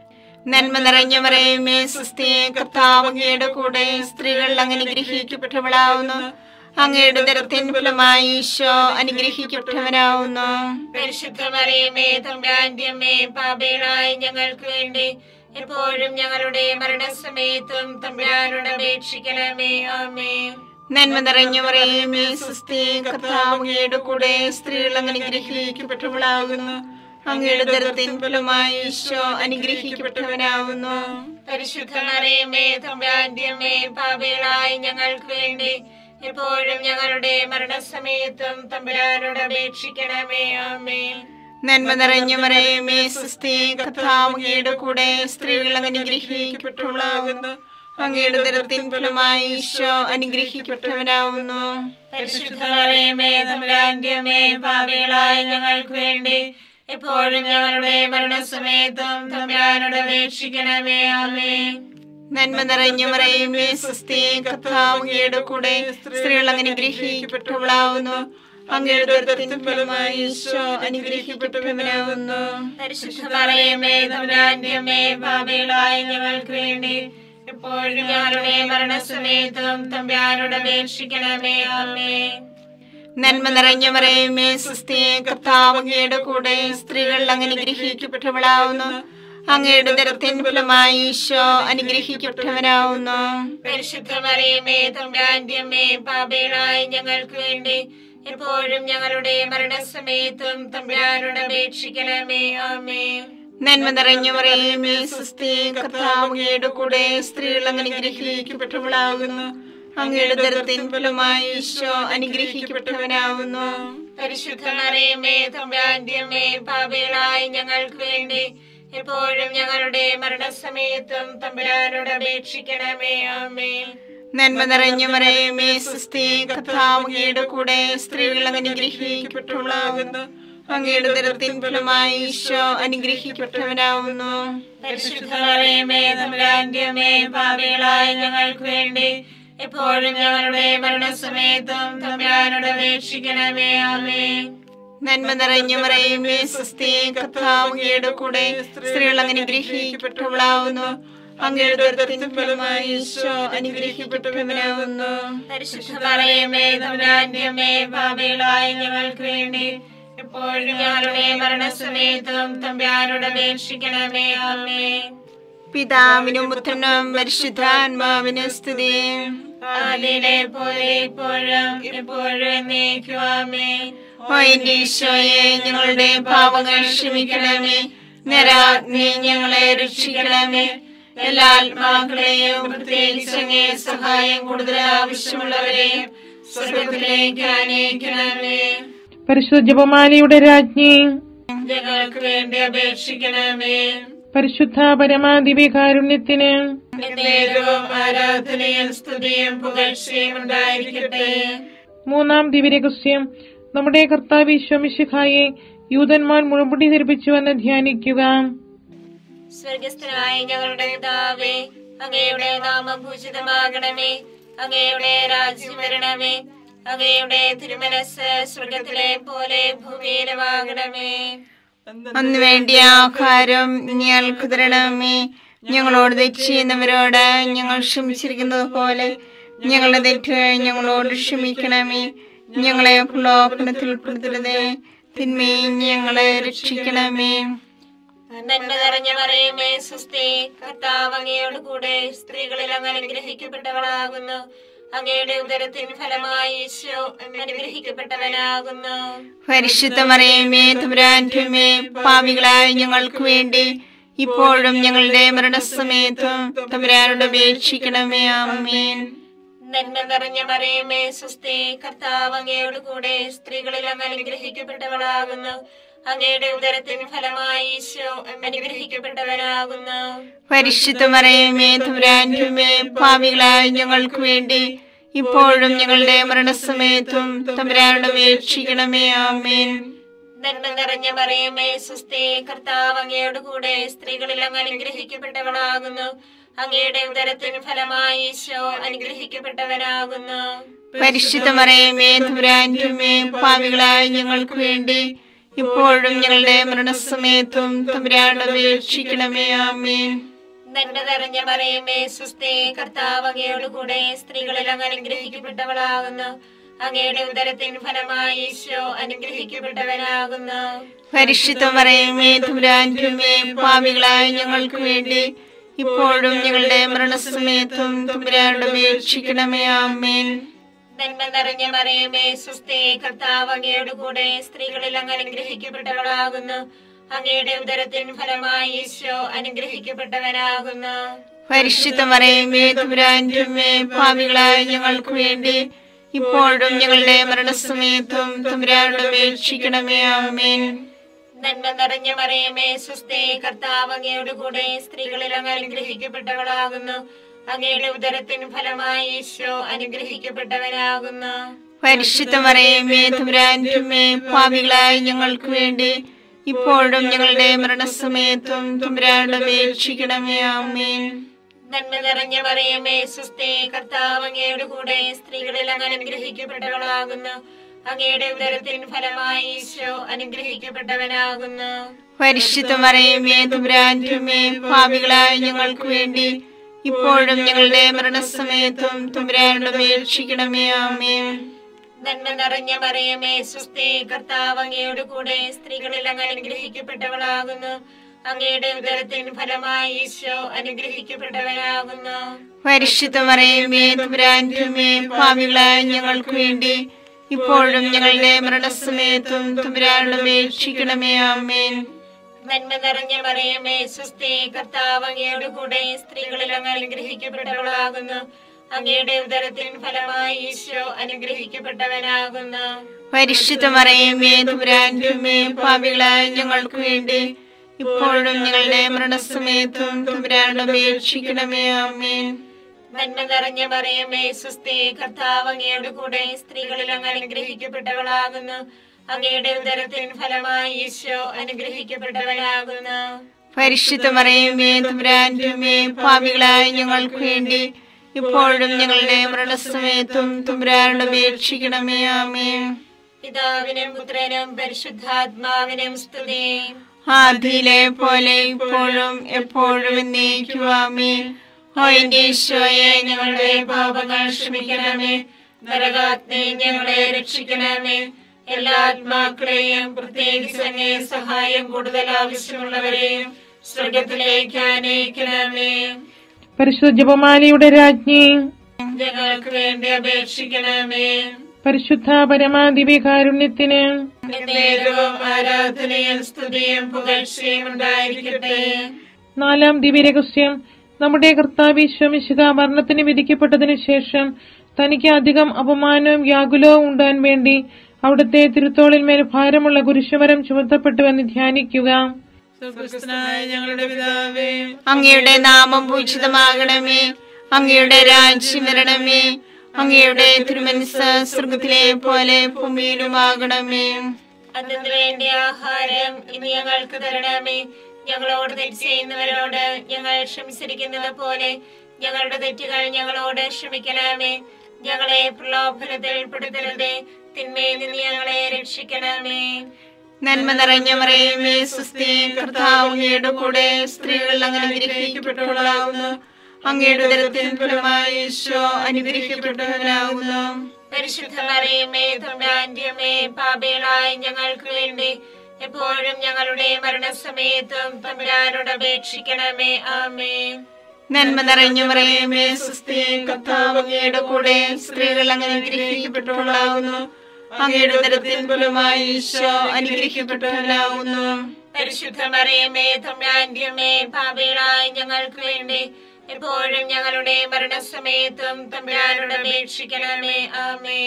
നന്മ നിറഞ്ഞ മറിയമേ സുസ്ഥി കർത്താവ് അങ്ങയുടെ കൂടെ സ്ത്രീകൾ അങ്ങനെ അനുഗ്രഹിക്കപ്പെട്ടവളാവുന്നു അങ്ങയുടെ ഉദരത്തിൻ ഫലമായി ഈശോ അനുഗ്രഹിക്കപ്പെട്ടവനാവുന്നു പരിശുദ്ധ മറിയമേ തമ്പ്രാന്റിയമേ പാപികളായ ഞങ്ങൾക്ക് വേണ്ടി എപ്പോഴും ഞങ്ങളുടെ മരണസമയത്തും തമ്പുരാനോട് അപേക്ഷിക്കണമേ ആമേ നന്മ നിറഞ്ഞ മറിയമേ സുസ്ഥി കർത്താവ് അങ്ങയുടെ കൂടെ സ്ത്രീകൾ അങ്ങനെ അനുഗ്രഹിക്കപ്പെട്ടവളാകുന്നു അങ്ങയുടെ ഉദരത്തിൻ ഫലമായി ഈശോ അനുഗ്രഹിക്കപ്പെട്ടവനാവുന്നു പരിശുദ്ധ മറിയമേ തമ്പ്രാന്റിയമേ പാപികളായ ഞങ്ങൾക്ക് വേണ്ടി എപ്പോഴും ഞങ്ങളുടെ മരണസമയത്തും തമ്പുരാനോട് അപേക്ഷിക്കണമേ ആമേ നന്മ നിറഞ്ഞ മറിയമേ സുസ്ഥി കർത്താവങ്ങയുടെ കൂടെ സ്ത്രീകൾ അനുഗ്രഹിക്കപ്പെട്ടുള്ളാകുന്നു അങ്ങയുടെ ദരത്തിൻ ഫലമായി ഈശോ അനുഗ്രഹിക്കപ്പെട്ടവനാവുന്നു പരിശുദ്ധമറിയമേ തമ്പുരാന്റെ അമ്മേ പാപികളായ ഞങ്ങൾക്ക് വേണ്ടി എപ്പോഴും ഞങ്ങളുടെ മരണസമയത്തും തമ്പുരാനോട് അപേക്ഷിക്കണമേ ആമേ നന്മ നിറഞ്ഞ മറിയമേ സുസ്ഥി കർത്താവങ്ങയുടെ കൂടെ സ്ത്രീകൾ അനുഗ്രഹിക്കപ്പെട്ടവളാവുന്നു അങ്ങയുടെ ദരത്തിൻ ഫലമായി ഈശോ അനുഗ്രഹിക്കപ്പെട്ടവനാവുന്നു പരിശുദ്ധമറിയമേ തമ്പുരാന്റെ അമ്മേ പാപികളായ ഞങ്ങൾക്ക് വേണ്ടി എപ്പോഴും ഞങ്ങളുടെ മരണസമയത്തും തമ്പുരാനോട് അപേക്ഷിക്കണമേ ആമേ നന്മ നിറഞ്ഞ മറിയമേ സുസ്ഥി കർത്താവങ്ങയുടെ കൂടെ സ്ത്രീകൾ അനുഗ്രഹിക്കപ്പെട്ടവളാവുന്നു അങ്ങയുടെ ദരത്തിൻ ഫലമായി ഈശോ അനുഗ്രഹിക്കപ്പെട്ടവനാവുന്നു പരിശുദ്ധമറിയമേ തമ്പുരാന്റെ അമ്മേ പാപികളായ ഞങ്ങൾക്ക് വേണ്ടി എപ്പോഴും ഞങ്ങളുടെ മരണസമയത്തും തമ്പുരാനോട് അപേക്ഷിക്കണമേ ആമേ നന്മ നിറഞ്ഞ മറിയമേ സുസ്ഥി കർത്താവങ്ങയുടെ കൂടെ സ്ത്രീകൾ അനുഗ്രഹിക്കപ്പെട്ടവളാകുന്നു അങ്ങയുടെ ദരത്തിൻ ഫലമായി ഈശോ അനുഗ്രഹിക്കപ്പെട്ടവനാവുന്നു പരിശുദ്ധമറിയമേ തമ്പുരാന്റെ അമ്മേ പാപികളായ ഞങ്ങൾക്ക് വേണ്ടി എപ്പോഴും ഞങ്ങളുടെ മരണസമയത്തും തമ്പുരാനോട് അപേക്ഷിക്കണമേ ആമേ നന്മ നിറഞ്ഞ മറിയമേ സുസ്ഥി കർത്താവങ്ങയുടെ കൂടെ സ്ത്രീകൾ അനുഗ്രഹിക്കപ്പെട്ടവളാകുന്നു അങ്ങയുടെ ദരത്തിൻ ഫലമായി ഈശോ അനുഗ്രഹിക്കപ്പെട്ടവനാവുന്നു പരിശുദ്ധമറിയമേ തമ്പുരാന്റെ അമ്മേ പാപികളായ ഞങ്ങൾക്ക് വേണ്ടി എപ്പോഴും ഞങ്ങളുടെ മരണസമയത്തും തമ്പുരാനോട് അപേക്ഷിക്കണമേ ആമേ നന്മ നിറഞ്ഞ മറിയമേ സുസ്ഥി കർത്താവങ്ങയുടെ കൂടെ സ്ത്രീകൾ അനുഗ്രഹിക്കപ്പെട്ടവളാവുന്നു അങ്ങയുടെ ദരത്തിൻ ഫലമായി ഈശോ അനുഗ്രഹിക്കപ്പെട്ടവനാവുന്നു പരിശുദ്ധമറിയമേ തമ്പുരാന്റെ അമ്മേ പാപികളായ ഞങ്ങൾക്ക് വേണ്ടി എപ്പോഴും ഞങ്ങളുടെ മരണസമയത്തും തമ്പുരാനോട് അപേക്ഷിക്കണമേ ആമേ പിതാവിനും പുത്രനും പരിശുദ്ധാത്മാവിനും സ്തുതി ആദിയിലെ പോലെ ഇപ്പോഴും എപ്പോഴും എന്നേക്കുവാമേ ഓ എന്റെ ഈശോയെ ഞങ്ങളുടെ പാപങ്ങൾ ക്ഷമിക്കണമേ നരാഗ്നി ഞങ്ങളെ രക്ഷിക്കണമേ എല്ലാ ആത്മാക്കളെയും പ്രത്യേകിച്ച് അങ്ങേ സഹായം കൂടുതൽ ആവശ്യമുള്ളവരെയും സ്വർഗത്തിലേക്ക് അനയിക്കണമേ പരിശുദ്ധ ജപമാലയുടെ രാജ്ഞി ഞങ്ങൾക്ക് വേണ്ടി അപേക്ഷിക്കണമേ പരിശുദ്ധ പരമാദിവ്യകാരുണ്യത്തിന് നേരവും ആരാധനയും സ്തുതിയും പുകഴ്ചയും ഉണ്ടായിരിക്കട്ടെ മൂന്നാം ദിവ്യരഹസ്യം നമ്മുടെ കർത്താവ് ഈശ്വമിശിഖായെ യൂതന്മാർ മുഴുമുടി ധരിപ്പിച്ചുവെന്ന് ധ്യാനിക്കുക സ്വർഗസ്ഥനായ ഞങ്ങളുടെ പിതാവേ അങ്ങയുടെ നാമം പൂജിതമാകണമേ അങ്ങയുടെ രാജ്യം വരണമേ അങ്ങയുടെ തിരുമനസ് സ്വർഗത്തിലെ പോലെ ഭൂമിയിലുമാകണമേ അന്ന് വേണ്ടിയ ആഹാരം ഞങ്ങൾക്ക് തരണമേ ഞങ്ങളോട് തെറ്റ് ചെയ്യുന്നവരോട് ഞങ്ങൾ ക്ഷമിച്ചിരിക്കുന്നത് പോലെ ഞങ്ങളുടെ തെറ്റുകൾ ഞങ്ങളോട് ക്ഷമിക്കണമേ ഞങ്ങളെ പ്രലോഭനത്തിൽ ഉൾപ്പെടുത്തരുതേ തിന്മയെ ഞങ്ങളെ രക്ഷിക്കണമേ നന്മ നിറഞ്ഞ പറയുമേ സുസ്തി കർത്താവ് അങ്ങയോട് കൂടെ സ്ത്രീകളിൽ അങ്ങ് അനുഗ്രഹിക്കപ്പെട്ടവളാകുന്നു അങ്ങയുടെ ഉദരത്തിൻ ഫലമായി ഈശോ അനുഗ്രഹിക്കപ്പെട്ടവനാകുന്നു പരിശുദ്ധ മറിയമേ തമ്പുരാൻമേ പാവികളായ ഞങ്ങൾക്ക് വേണ്ടി ഇപ്പോഴും ഞങ്ങളുടെ മരണസമയത്തും തമ്പുരാനോട് അപേക്ഷിക്കണമേ ആമേൻ നന്മ നിറഞ്ഞ മറിയമേ സുസ്തി കർത്താവ് അങ്ങയോട് കൂടെ സ്ത്രീകളിൽ അങ്ങ് അനുഗ്രഹിക്കപ്പെട്ടവളാകുന്നു അങ്ങയുടെ ഉദരത്തിൻ ഫലമായി ഈശോ അനുഗ്രഹിക്കപ്പെട്ടവനാകുന്നു പരിശുദ്ധ മറിയമേ തമ്പുരാൻമേ പാവികളായ ഞങ്ങൾക്ക് വേണ്ടി ഇപ്പോഴും ഞങ്ങളുടെ മരണസമയത്തും തമ്പുരാനോട് അപേക്ഷിക്കണമേ ആമേൻ നന്മ നിറഞ്ഞ മറിയമേ സുസ്തി കർത്താവ് അങ്ങയോട് കൂടെ സ്ത്രീകളിൽ അങ്ങ് അനുഗ്രഹിക്കപ്പെട്ടവളാകുന്നു അങ്ങയുടെ ഉദരത്തിൻ ഫലമായി ഈശോ അനുഗ്രഹിക്കപ്പെട്ടവനാകുന്നു പരിശുദ്ധ മറിയമേ തമ്പുരാൻമേ പാവികളായ ഞങ്ങൾക്ക് വേണ്ടി ഇപ്പോഴും ഞങ്ങളുടെ മരണസമയത്തും തമ്പുരാനോട് അപേക്ഷിക്കണമേ ആമേൻ നന്മ നിറഞ്ഞ മറിയമേ സുസ്തി കർത്താവ് അങ്ങയോട് കൂടെ സ്ത്രീകളിൽ അങ്ങ് അനുഗ്രഹിക്കപ്പെട്ടവളാകുന്നു അങ്ങയുടെ ഉദരത്തിൻ ഫലമായി ഈശോ അനുഗ്രഹിക്കപ്പെട്ടവനാകുന്നു പരിശുദ്ധ മറിയമേ തമ്പുരാൻമേ പാവികളായ ഞങ്ങൾക്ക് വേണ്ടി ഇപ്പോഴും ഞങ്ങളുടെ മരണസമയത്തും തമ്പുരാനോട് അപേക്ഷിക്കണമേ ആമേൻ നന്മ നിറഞ്ഞ മറിയമേ സുസ്തി കർത്താവ് അങ്ങയോട് കൂടെ സ്ത്രീകളിൽ അങ്ങ് അനുഗ്രഹിക്കപ്പെട്ടവളാകുന്നു അങ്ങയുടെ ഉദരത്തിൻ ഫലമായി ഈശോ അനുഗ്രഹിക്കപ്പെട്ടവനാകുന്നു പരിശുദ്ധ മറിയമേ തമ്പുരാൻമേ പാവികളായ ഞങ്ങൾക്ക് വേണ്ടി ഇപ്പോഴും ഞങ്ങളുടെ മരണസമയത്തും തമ്പുരാനോട് അപേക്ഷിക്കണമേ ആമേൻ നന്മ നിറഞ്ഞ മറിയമേ സുസ്ഥേ കർത്താവ് അങ്ങയുടെ കൂടെ സ്ത്രീകളിൽ അങ്ങ് അനുഗ്രഹിക്കപ്പെട്ടവളാകുന്നു അങ്ങയുടെ ഉദരത്തിന് ഫലമായി ഈശോ അനുഗ്രഹിക്കപ്പെട്ടവനാകുന്നു പരിശുദ്ധ മറിയമേ തമ്പുരാൻ്റെ പാപികളായ ഞങ്ങൾക്ക് വേണ്ടി ഇപ്പോഴും ഞങ്ങളുടെ മരണസമയത്തും തമ്പുരാനോട് അപേക്ഷിക്കണമേ ആമേൻ നന്മ നിറഞ്ഞ മറിയമേ സുസ്ഥേ കർത്താവ് അങ്ങയുടെ കൂടെ സ്ത്രീകളിൽ അങ്ങ് അനുഗ്രഹിക്കപ്പെട്ടവളാകുന്നു അങ്ങയുടെ ഉദരത്തിന് ഫലമായി ഈശോ അനുഗ്രഹിക്കപ്പെട്ടവനാകുന്നു പരിശുദ്ധ മറിയമേ തമ്പുരാൻ്റെ പാപികളായ ഞങ്ങൾക്ക് വേണ്ടി ഇപ്പോഴും ഞങ്ങളുടെ മരണസമയത്തും തമ്പുരാനോട് അപേക്ഷിക്കണമേ ആമേൻ നന്മ നിറഞ്ഞ മറിയമേ സുസ്ഥേ കർത്താവ് അങ്ങയുടെ കൂടെ സ്ത്രീകളിൽ അങ്ങ് അനുഗ്രഹിക്കപ്പെട്ടവളാകുന്നു അങ്ങയുടെ ഉദരത്തിന് ഫലമായി ഈശോ അനുഗ്രഹിക്കപ്പെട്ടവനാകുന്നു പരിശുദ്ധ മറിയമേ തമ്പുരാൻ്റെ പാപികളായ ഞങ്ങൾക്ക് വേണ്ടി ഇപ്പോഴും ഞങ്ങളുടെ മരണസമയത്തും തമ്പുരാനോട് അപേക്ഷിക്കണമേ ആമേൻ നന്മ നിറഞ്ഞ മറിയമേ സുസ്ഥേ കർത്താവ് അങ്ങയുടെ കൂടെ സ്ത്രീകളിൽ അങ്ങ് അനുഗ്രഹിക്കപ്പെട്ടവളാകുന്നു അങ്ങയുടെ ഉദരത്തിന് ഫലമായി ഈശോ അനുഗ്രഹിക്കപ്പെട്ടവനാകുന്നു പരിശുദ്ധ മറിയമേ തമ്പുരാൻ്റെ പാപികളായ ഞങ്ങൾക്ക് വേണ്ടി ഇപ്പോഴും ഞങ്ങളുടെ മരണസമയത്തും തമ്പുരാനോട് അപേക്ഷിക്കണമേ ആമേൻ നന്മ നിറഞ്ഞ മറിയമേ സുസ്ഥേ കർത്താവ് അങ്ങയുടെ കൂടെ സ്ത്രീകളിൽ അങ്ങ് അനുഗ്രഹിക്കപ്പെട്ടവളാകുന്നു അങ്ങയുടെ ഉദരത്തിന് ഫലമായി ഈശോ അനുഗ്രഹിക്കപ്പെട്ടവനാകുന്നു പരിശുദ്ധ മറിയമേ തമ്പുരാൻ്റെ പാപികളായ ഞങ്ങൾക്ക് വേണ്ടി ഇപ്പോഴും ഞങ്ങളുടെ മരണസമയത്തും തമ്പുരാനോട് അപേക്ഷിക്കണമേ ആമേൻ പിതാവിനും പുത്രനും പരിശുദ്ധാത്മാവിനും സ്തുതി ആദിയിലെ പോലെ ഇപ്പോഴും എപ്പോഴും എന്നേക്കുവാമേ ഓ എന്റെ ഈശോയെ ഞങ്ങളുടെ പാപങ്ങൾ ക്ഷമിക്കണമേ നരകാഗ്നി ഞങ്ങളെ രക്ഷിക്കണമേ എല്ലാ ആത്മാക്കളെയും പ്രത്യേകിച്ച് അങ്ങേ സഹായം കൂടുതൽ ആവശ്യമുള്ളവരെയും സ്വർഗത്തിലേക്ക് അനയിക്കണമേ പരിശുദ്ധ ജപമാലയുടെ രാജ്ഞി ഞങ്ങൾക്ക് വേണ്ടി അപേക്ഷിക്കണമേ പരിശുദ്ധ പരമാദിവ്യകാരുണ്യത്തിന് നേരവും ആരാധനയും സ്തുതിയും പുകഴ്ചയും ഉണ്ടായിരിക്കട്ടെ നാലാം ദിവ്യരഹസ്യം നമ്മുടെ കർത്താവിശ്വമിശിക മരണത്തിന് വിധിക്കപ്പെട്ടതിനു ശേഷം തനിക്ക് അധികം അപമാനവും വ്യാകുലവും ഉണ്ടാൻ വേണ്ടി അവിടുത്തെ തിരുത്തോളിന്മേൽ ഭാരമുള്ള കുരിശുമരം ചുമത്തപ്പെട്ടുവെന്ന് ധ്യാനിക്കുക സ്വർഗസ്ഥനായ ഞങ്ങളുടെ പിതാവേ അങ്ങയുടെ നാമം പൂജിതമാകണമേ അങ്ങയുടെ രാജ്യം വരണമേ അങ്ങയുടെ തിരുമനസ് സ്വർഗത്തിലെ പോലെ ഭൂമിയിലുമാകണമേ അതിനു വേണ്ടി ആഹാരം ഇനി ഞങ്ങൾക്ക് തരണമേ ഞങ്ങളോട് തെറ്റ് ചെയ്യുന്നവരോട് ഞങ്ങൾ ക്ഷമിച്ചിരിക്കുന്നത് പോലെ ഞങ്ങളുടെ തെറ്റുകൾ ഞങ്ങളോട് ക്ഷമിക്കണമേ ഞങ്ങളെ പ്രലോഭനത്തിൽ ഉൾപ്പെടുത്തരുതേ തിന്മയിൽ നിന്ന് ഞങ്ങളെ രക്ഷിക്കണമേ നന്മ നിറഞ്ഞ മറിയമേ സുസ്ഥി കർത്താവ് അങ്ങയുടെ കൂടെ സ്ത്രീകൾ അങ്ങനെ അനുഗ്രഹിക്കപ്പെട്ടവളാകുന്നു അങ്ങയുടെ ഉദരത്തിൻ ഫലമായി ഈശോ അനുഗ്രഹിക്കപ്പെട്ടവനാകുന്നു പരിശുദ്ധ മറിയമേ തൊണ്ടാന്റെയമേ പാപികളായ ഞങ്ങൾക്ക് വേണ്ടി എപ്പോഴും ഞങ്ങളുടെ മരണസമയത്തും തമ്പുരാനോട് അപേക്ഷിക്കണമേ ആമേ നന്മ നിറഞ്ഞ മറിയമേ സുസ്ഥി കർത്താവ് അങ്ങയുടെ കൂടെ സ്ത്രീകൾ അങ്ങനെ അനുഗ്രഹിക്കപ്പെട്ടവളാകുന്നു അങ്ങയുടെ ഉദരത്തിൻ ഫലമായി ഈശോ അനുഗ്രഹിക്കപ്പെട്ടവനാകുന്നു പരിശുദ്ധ മറിയമേ തമ്പുരാന്റെയമേ പാപികളായ ഞങ്ങൾക്ക് വേണ്ടി എപ്പോഴും ഞങ്ങളുടെ മരണസമയത്തും തമ്പുരാനോട് അപേക്ഷിക്കണമേ ആമേ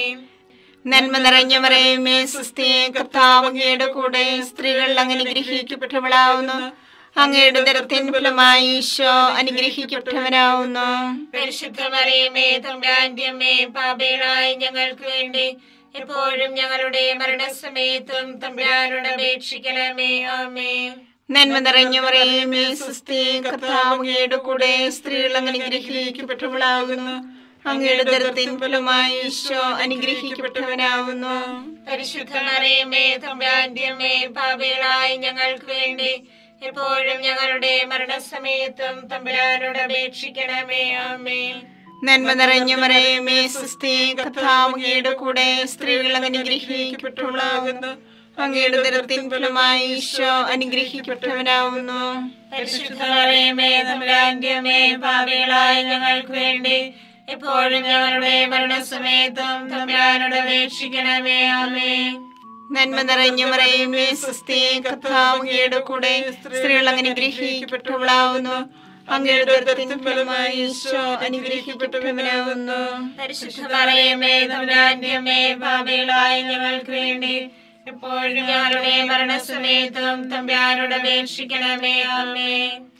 നന്മ നിറഞ്ഞ മറിയമേ സുസ്ഥി കർത്താവ് അങ്ങയുടെ കൂടെ സ്ത്രീകൾ അങ്ങനെ അനുഗ്രഹിക്കപ്പെട്ടവളാവുന്നു അങ്ങയുടെ ഉദരത്തിൻ ഫലമായി ഈശോ അനുഗ്രഹിക്കപ്പെട്ടവനാവുന്നു പരിശുദ്ധ മറിയമേ തമ്പുരാന്റെയമേ പാപികളായ ഞങ്ങൾക്ക് വേണ്ടി എപ്പോഴും ഞങ്ങളുടെ മരണസമയത്തും തമ്പുരാനോട് അപേക്ഷിക്കണമേ ആമേ നന്മ നിറഞ്ഞ മറിയമേ സുസ്ഥി കർത്താവ് അങ്ങയുടെ കൂടെ സ്ത്രീകൾ അങ്ങനെ അനുഗ്രഹിക്കപ്പെട്ടവളാകുന്നു അങ്ങയുടെ ഉദരത്തിൻ ഫലമായി ഈശോ അനുഗ്രഹിക്കപ്പെട്ടവനാവുന്നു പരിശുദ്ധ മറിയമേ തമ്പുരാന്റെയമേ പാപികളായ ഞങ്ങൾക്ക് വേണ്ടി എപ്പോഴും ഞങ്ങളുടെ മരണസമയത്തും തമ്പുരാനോട് അപേക്ഷിക്കണമേ ആമേ നന്മ നിറഞ്ഞ മറിയമേ സുസ്ഥി കർത്താവ് അങ്ങയുടെ കൂടെ സ്ത്രീകൾ അങ്ങനെ അനുഗ്രഹിക്കപ്പെട്ടവളാകുന്നു അങ്ങയുടെ ഉദരത്തിൻ ഫലമായി ഈശോ അനുഗ്രഹിക്കപ്പെട്ടവനാവുന്നു പരിശുദ്ധ മറിയമേ തമ്പുരാന്റെയമേ പാപികളായ ഞങ്ങൾക്ക് വേണ്ടി എപ്പോഴും ഞങ്ങളുടെ മരണസമയത്തും തമ്പുരാനോട് അപേക്ഷിക്കണമേ ആമേ നന്മ നിറഞ്ഞ മറിയമേ സുസ്ഥി കർത്താവ് അങ്ങയുടെ കൂടെ സ്ത്രീകൾ അങ്ങനെ അനുഗ്രഹിക്കപ്പെട്ടവളാവുന്നു അങ്ങയുടെ ഉദരത്തിൻ ഫലമായി ഈശോ അനുഗ്രഹിക്കപ്പെട്ടവനാകുന്നു പരിശുദ്ധ മറിയമേ തമ്പുരാന്റെ അമ്മേ പാപികളായ ഞങ്ങൾക്ക് വേണ്ടി എപ്പോഴും ഞങ്ങളുടെ മരണസമയത്തും തമ്പുരാനോട് അപേക്ഷിക്കണമേ ആമേ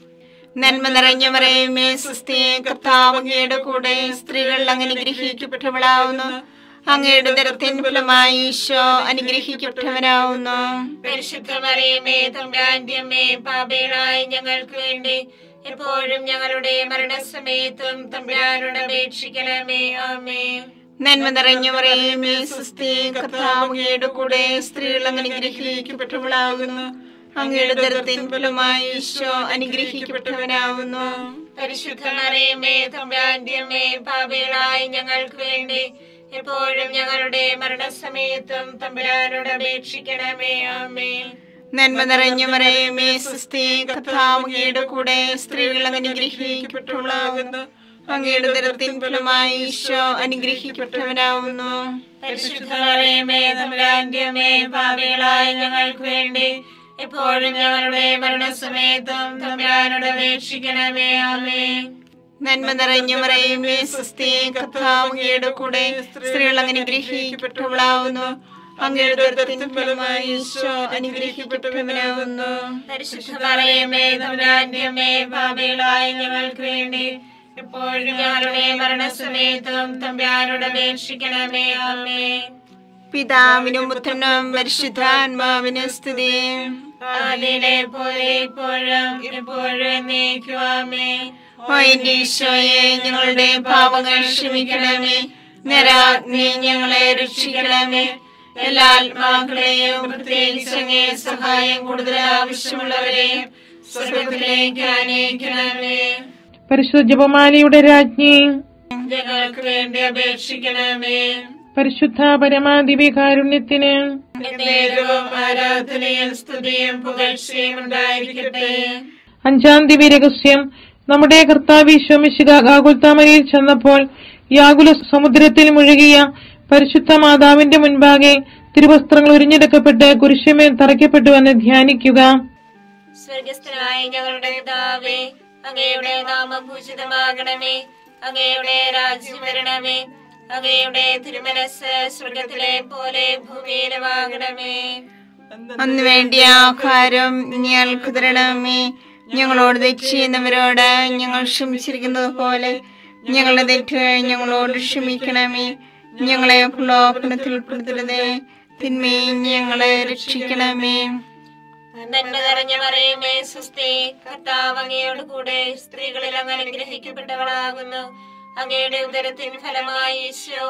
നന്മ നിറഞ്ഞ മറിയമേ സുസ്ഥിയെ കർത്താവ് അങ്ങയുടെ കൂടെ സ്ത്രീകൾ അങ്ങ് അനുഗ്രഹിക്കപ്പെട്ടവളാവുന്നു അങ്ങയുടെ ഉദരത്തിൻ ഫലമായി ഈശോ അനുഗ്രഹിക്കപ്പെട്ടവനാവുന്നു പരിശുദ്ധ മറിയമേ തമ്പുരാന്റെ അമ്മേ പാപികളായ ഞങ്ങൾക്ക് വേണ്ടി എപ്പോഴും ഞങ്ങളുടെ മരണസമയത്തും തമ്പുരാനോട് അപേക്ഷിക്കണമേ ആമേ നന്മ നിറഞ്ഞ മറിയമേ സുസ്ഥിയെ കർത്താവ് അങ്ങയുടെ കൂടെ സ്ത്രീകൾ അങ്ങ് അനുഗ്രഹിക്കപ്പെട്ടവളാകുന്നു അങ്ങയുടെ ഉദരത്തിൻ ഫലമായി ഈശോ അനുഗ്രഹിക്കപ്പെട്ടവനാവുന്നു പരിശുദ്ധ മറിയമേ തമ്പുരാന്റെ അമ്മേ പാപികളായ ഞങ്ങൾക്ക് വേണ്ടി എപ്പോഴും ഞങ്ങളുടെ മരണസമയത്തും തമ്പുരാനോട് അപേക്ഷിക്കണമേ ആമേ നന്മ നിറഞ്ഞ മറിയമേ സുസ്ഥിയെ കർത്താവ് അങ്ങയുടെ കൂടെ സ്ത്രീകൾ അങ്ങ് അനുഗ്രഹിക്കപ്പെട്ടവളാകുന്നു അങ്ങയുടെ ഉദരത്തിൻ ഫലമായി ഈശോ അനുഗ്രഹിക്കപ്പെട്ടവനാവുന്നു പരിശുദ്ധ മറിയമേ തമ്പുരാന്റെ അമ്മേ പാപികളായ ഞങ്ങൾക്ക് വേണ്ടി എപ്പോഴും ഞങ്ങളുടെ മരണസമയത്തും തമ്പുരാനോട് അപേക്ഷിക്കണമേ ആമേ നന്മ നിറഞ്ഞ മറിയമേ സുസ്ഥിയെ കർത്താവ് അങ്ങയുടെ കൂടെ സ്ത്രീകൾ അങ്ങ് അനുഗ്രഹിക്കപ്പെട്ടവളാവുന്നു അങ്ങയുടെ ഉദരത്തിൻ ഫലമായി ഈശോ അനുഗ്രഹിക്കപ്പെട്ടവനാവുന്നു പരിശുദ്ധ മറിയമേ തമ്പുരാന്റെ അമ്മേ പാപികളായ ഞങ്ങൾക്ക് വേണ്ടി എപ്പോഴും ഞങ്ങളുടെ മരണസമയത്തും തമ്പുരാനോട് അപേക്ഷിക്കണമേ ആമേ പിതാവിനും പുത്രനും പരിശുദ്ധാത്മാവിനും സ്തുതി ആദിയിലെ പോലെ ഇപ്പോഴും എപ്പോഴും നീക്കുവാമേ ഓ എന്റെ ഈശോയെ ഞങ്ങളുടെ പാപങ്ങൾ ക്ഷമിക്കണമേ നരാഗ്നി ഞങ്ങളെ രക്ഷിക്കണമേ എല്ലാ ആത്മാക്കളെയും പ്രത്യേകിച്ച് അങ്ങേ സഹായം കൂടുതൽ ആവശ്യമുള്ളവരെയും സ്വർഗത്തിലേക്ക് അനയിക്കണമേ പരിശുദ്ധ ജപമാലയുടെ രാജ്ഞി ഞങ്ങൾക്ക് വേണ്ടി അപേക്ഷിക്കണമേ പരിശുദ്ധ പരമാദിവ്യകാരുണ്യത്തിന് നേരവും ആരാധനയും സ്തുതിയും പുകഴ്ചയും ഉണ്ടായിരിക്കട്ടെ അഞ്ചാം ദിവ്യ രഹസ്യം നമ്മുടെ കർത്താവ് ഈശോമിശിക ഗാകുൽത്താമരയിൽ ചെന്നപ്പോൾ യാകുല സമുദ്രത്തിൽ മുഴുകിയ പരിശുദ്ധ മാതാവിന്റെ മുൻപാകെ തിരുവസ്ത്രങ്ങൾ ഉരിഞ്ഞെടുക്കപ്പെട്ട് കുരിശുമേൽ തറയ്ക്കപ്പെട്ടുവെന്ന് ധ്യാനിക്കുക സ്വർഗസ്ഥനായ ഞങ്ങളുടെ പിതാവേ അങ്ങയുടെ നാമം പൂജിതമാകണമേ അങ്ങയുടെ രാജ്യം വരണമേ അങ്ങയുടെ തിരുമനസ് സ്വർഗത്തിലെ പോലെ ഭൂമിയിലുമാകണമേ അന്ന് വേണ്ടിയ ആഹാരം ഞങ്ങൾക്ക് തരണമേ ഞങ്ങളോട് തെറ്റ് ചെയ്യുന്നവരോട് ഞങ്ങൾ ക്ഷമിച്ചിരിക്കുന്നത് പോലെ ഞങ്ങളുടെ തെറ്റുകൾ ഞങ്ങളോട് ക്ഷമിക്കണമേ ഞങ്ങളെ പ്രലോഭനത്തിൽ ഉൾപ്പെടുത്തരുതേ തിന്മയും ഞങ്ങളെ രക്ഷിക്കണമേ നന്മ നിറഞ്ഞ മറിയമേ സുസ്തി കർത്താവ് അങ്ങയോട് കൂടെ സ്ത്രീകളിൽ അങ്ങ് അനുഗ്രഹിക്കപ്പെട്ടവളാകുന്നു അങ്ങയുടെ ഉദരത്തിൻ ഫലമായി ഈശോ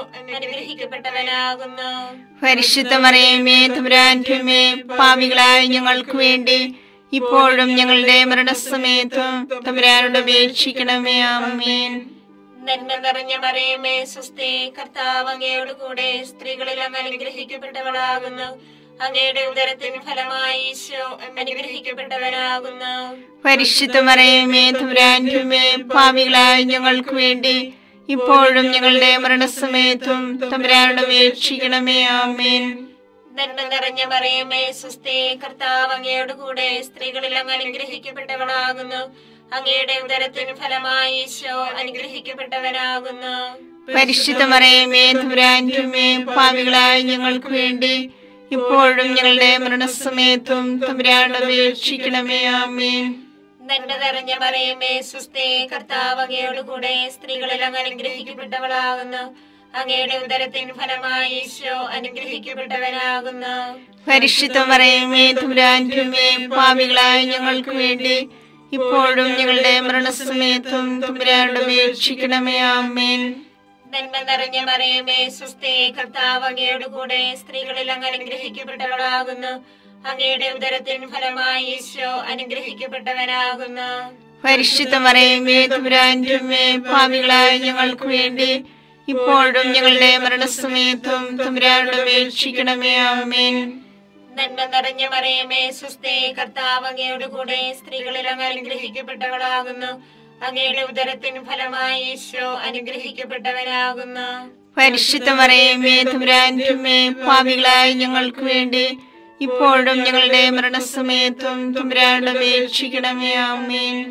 അനുഗ്രഹിക്കപ്പെട്ടവനാകുന്നു പരിശുദ്ധ മറിയമേ തമ്പുരാന്റമേ പാവികളായ ഞങ്ങൾക്ക് വേണ്ടി ഇപ്പോഴും ഞങ്ങളുടെ മരണസമയത്തും തമ്പുരാനോട് അപേക്ഷിക്കണമേ ആമേൻ നന്മ നിറഞ്ഞ മറിയമേ സുസ്തി കർത്താവ് അങ്ങയോട് കൂടെ സ്ത്രീകളിൽ അങ്ങ് അനുഗ്രഹിക്കപ്പെട്ടവളാകുന്നു അങ്ങയുടെ ഉദരത്തിൻ ഫലമായി ഈശോ അനുഗ്രഹിക്കപ്പെട്ടവനാകുന്നു പരിശുദ്ധ മറിയമേ തമ്പുരാന്റമേ പാവികളായ ഞങ്ങൾക്ക് വേണ്ടി ഇപ്പോഴും ഞങ്ങളുടെ മരണസമയത്തും തമ്പുരാനോട് അപേക്ഷിക്കണമേ ആമേൻ നന്മ നിറഞ്ഞ മറിയമേ സുസ്തി കർത്താവ് അങ്ങയോട് കൂടെ സ്ത്രീകളിൽ അങ്ങ് അനുഗ്രഹിക്കപ്പെട്ടവളാകുന്നു അങ്ങയുടെ ഉദരത്തിൻ ഫലമായി ഈശോ അനുഗ്രഹിക്കപ്പെട്ടവനാകുന്നു പരിശുദ്ധ മറിയമേ തമ്പുരാന്റമേ പാവികളായ ഞങ്ങൾക്ക് വേണ്ടി ഇപ്പോഴും ഞങ്ങളുടെ മരണസമയത്തും തമ്പുരാനോട് അപേക്ഷിക്കണമേ ആമേൻ നന്മ നിറഞ്ഞ മറിയമേ സുസ്തി കർത്താവ് അങ്ങയോട് കൂടെ സ്ത്രീകളിൽ അങ്ങ് അനുഗ്രഹിക്കപ്പെട്ടവളാകുന്നു അങ്ങയുടെ ഉദരത്തിൻ ഫലമായി ഈശോ അനുഗ്രഹിക്കപ്പെട്ടവനാകുന്നു പരിശുദ്ധ മറിയമേ തമ്പുരാന്റമേ പാവികളായ ഞങ്ങൾക്ക് വേണ്ടി ഇപ്പോഴും ഞങ്ങളുടെ മരണസമയത്തും തമ്പുരാനോട് അപേക്ഷിക്കണമേ ആമേൻ നന്മ നിറഞ്ഞ മറിയമേ സുസ്തി കർത്താവ് അങ്ങയോട് കൂടെ സ്ത്രീകളിൽ അങ്ങ് അനുഗ്രഹിക്കപ്പെട്ടവളാകുന്നു അങ്ങയുടെ ഉദരത്തിൻ ഫലമായി ഈശോ അനുഗ്രഹിക്കപ്പെട്ടവനാകുന്നു പരിശുദ്ധ മറിയമേ തമ്പുരാന്റമേ പാവികളായ ഞങ്ങൾക്ക് വേണ്ടി ഇപ്പോഴും ഞങ്ങളുടെ മരണസമയത്തും തമ്പുരാനോട് അപേക്ഷിക്കണമേ ആമേൻ നന്മ നിറഞ്ഞ മറിയമേ സുസ്തി കർത്താവ് അങ്ങയോട് കൂടെ സ്ത്രീകളിൽ അങ്ങ് അനുഗ്രഹിക്കപ്പെട്ടവളാകുന്നു അങ്ങയുടെ ഉദരത്തിൻ ഫലമായി ഈശോ അനുഗ്രഹിക്കപ്പെട്ടവനാകുന്നു പരിശുദ്ധ മറിയമേ തമ്പുരാന്റമേ പാവികളായ ഞങ്ങൾക്ക് വേണ്ടി ഇപ്പോഴും ഞങ്ങളുടെ മരണസമയത്തും തമ്പുരാനോട് അപേക്ഷിക്കണമേ ആമേൻ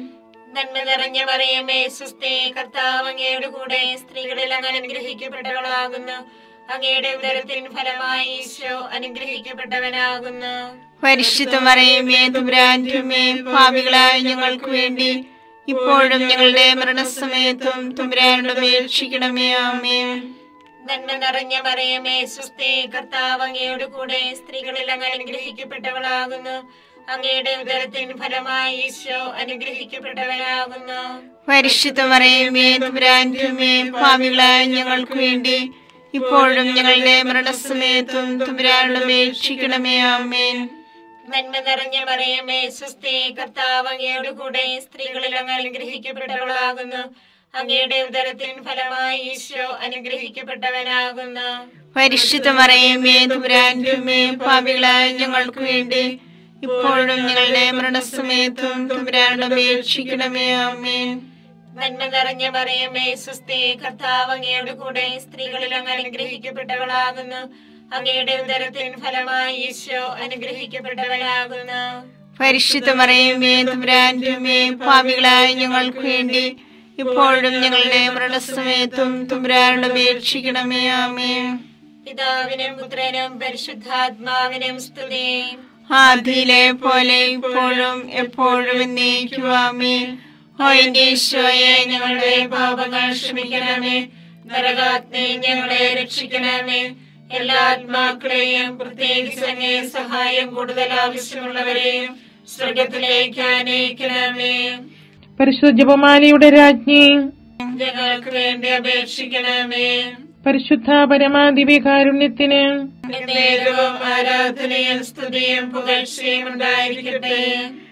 നന്മ നിറഞ്ഞ മറിയമേ സുസ്ഥേ കർത്താവ് അങ്ങയുടെ കൂടെ സ്ത്രീകളിൽ അങ്ങ് അനുഗ്രഹിക്കപ്പെട്ടവളാകുന്നു അങ്ങയുടെ ഉദരത്തിൻ ഫലമായി ഈശോ അനുഗ്രഹിക്കപ്പെട്ടവനാകുന്നു പരിശുദ്ധ മറിയമേ തുമ്പ്രാൻറ്റുമേ ഭാവികളായ ഞങ്ങൾക്ക് വേണ്ടി ഇപ്പോഴും ഞങ്ങളുടെ മരണസമയത്തും തുമ്പ്രാനോട് അപേക്ഷിക്കണമേ ആമേ നന്മ നിറഞ്ഞ മറിയമേ സുസ്ഥേ കർത്താവ് അങ്ങയുടെ കൂടെ സ്ത്രീകളിൽ അങ്ങ് അനുഗ്രഹിക്കപ്പെട്ടവളാകുന്നു അങ്ങയുടെ ഉദരത്തിൻ ഫലമായി ഈശോ അനുഗ്രഹിക്കപ്പെട്ടവനാകുന്നു പരിശുദ്ധ മറിയമേ തുമ്പ്രാൻറ്റുമേ ഭാവികളായ ഞങ്ങൾക്ക് വേണ്ടി ഇപ്പോഴും ഞങ്ങളുടെ മരണസമയത്തും തുമ്പ്രാനോട് അപേക്ഷിക്കണമേ ആമേൻ നന്മ നിറഞ്ഞ മറിയമേ സുസ്ഥേ കർത്താവ് അങ്ങയുടെ കൂടെ സ്ത്രീകളിൽ അങ്ങ് അനുഗ്രഹിക്കപ്പെട്ടവളാകുന്നു അങ്ങയുടെ ഉദരത്തിൻ ഫലമായി ഈശോ അനുഗ്രഹിക്കപ്പെട്ടവനാകുന്നു പരിശുദ്ധ മറിയമേ തുമ്പ്രാൻറ്റുമേ ഭാവികളായ ഞങ്ങൾക്ക് വേണ്ടി ഇപ്പോഴും ഞങ്ങളുടെ മരണസമയത്തും തുമ്പ്രാനോട് അപേക്ഷിക്കണമേ ആമേൻ നന്മ നിറഞ്ഞ മറിയമേ സുസ്ഥേ കർത്താവ് അങ്ങയുടെ കൂടെ സ്ത്രീകളിൽ അങ്ങ് അനുഗ്രഹിക്കപ്പെട്ടവളാകുന്നു അങ്ങയുടെ ഉദരത്തിൻ ഫലമായി ഈശോ അനുഗ്രഹിക്കപ്പെട്ടവനാകുന്നു പരിശുദ്ധ മറിയമേ തുമ്പ്രാൻറ്റുമേ ഭാവികളായ ഞങ്ങൾക്ക് വേണ്ടി ഇപ്പോഴും ഞങ്ങളുടെ മരണസമയത്തും തുമ്പ്രാനോട് അപേക്ഷിക്കണമേ ആമേൻ പിതാവിനും പുത്രനും പരിശുദ്ധാത്മാവിനും സ്തുതി ആദിയിലെ പോലെ ഇപ്പോഴും എപ്പോഴും എന്നേക്കുവാമേ ഓ എന്റെ ഈശോയെ ഞങ്ങളുടെ പാപങ്ങൾ ക്ഷമിക്കണമേ നരകാഗ്നി ഞങ്ങളെ രക്ഷിക്കണമേ എല്ലാ ആത്മാക്കളെയും പ്രത്യേകിച്ച് അങ്ങേ സഹായം കൂടുതൽ ആവശ്യമുള്ളവരെയും സ്വർഗത്തിലേക്ക് അനയിക്കണമേ പരിശുദ്ധ ജപമാലയുടെ രാജ്ഞി ഞങ്ങൾക്ക് വേണ്ടി അപേക്ഷിക്കണമേ പരിശുദ്ധ പരമാദിവ്യകാരുണ്യത്തിന് നേരവും ആരാധനയും സ്തുതിയും പുകഴ്ചയും ഉണ്ടായിരിക്കട്ടെ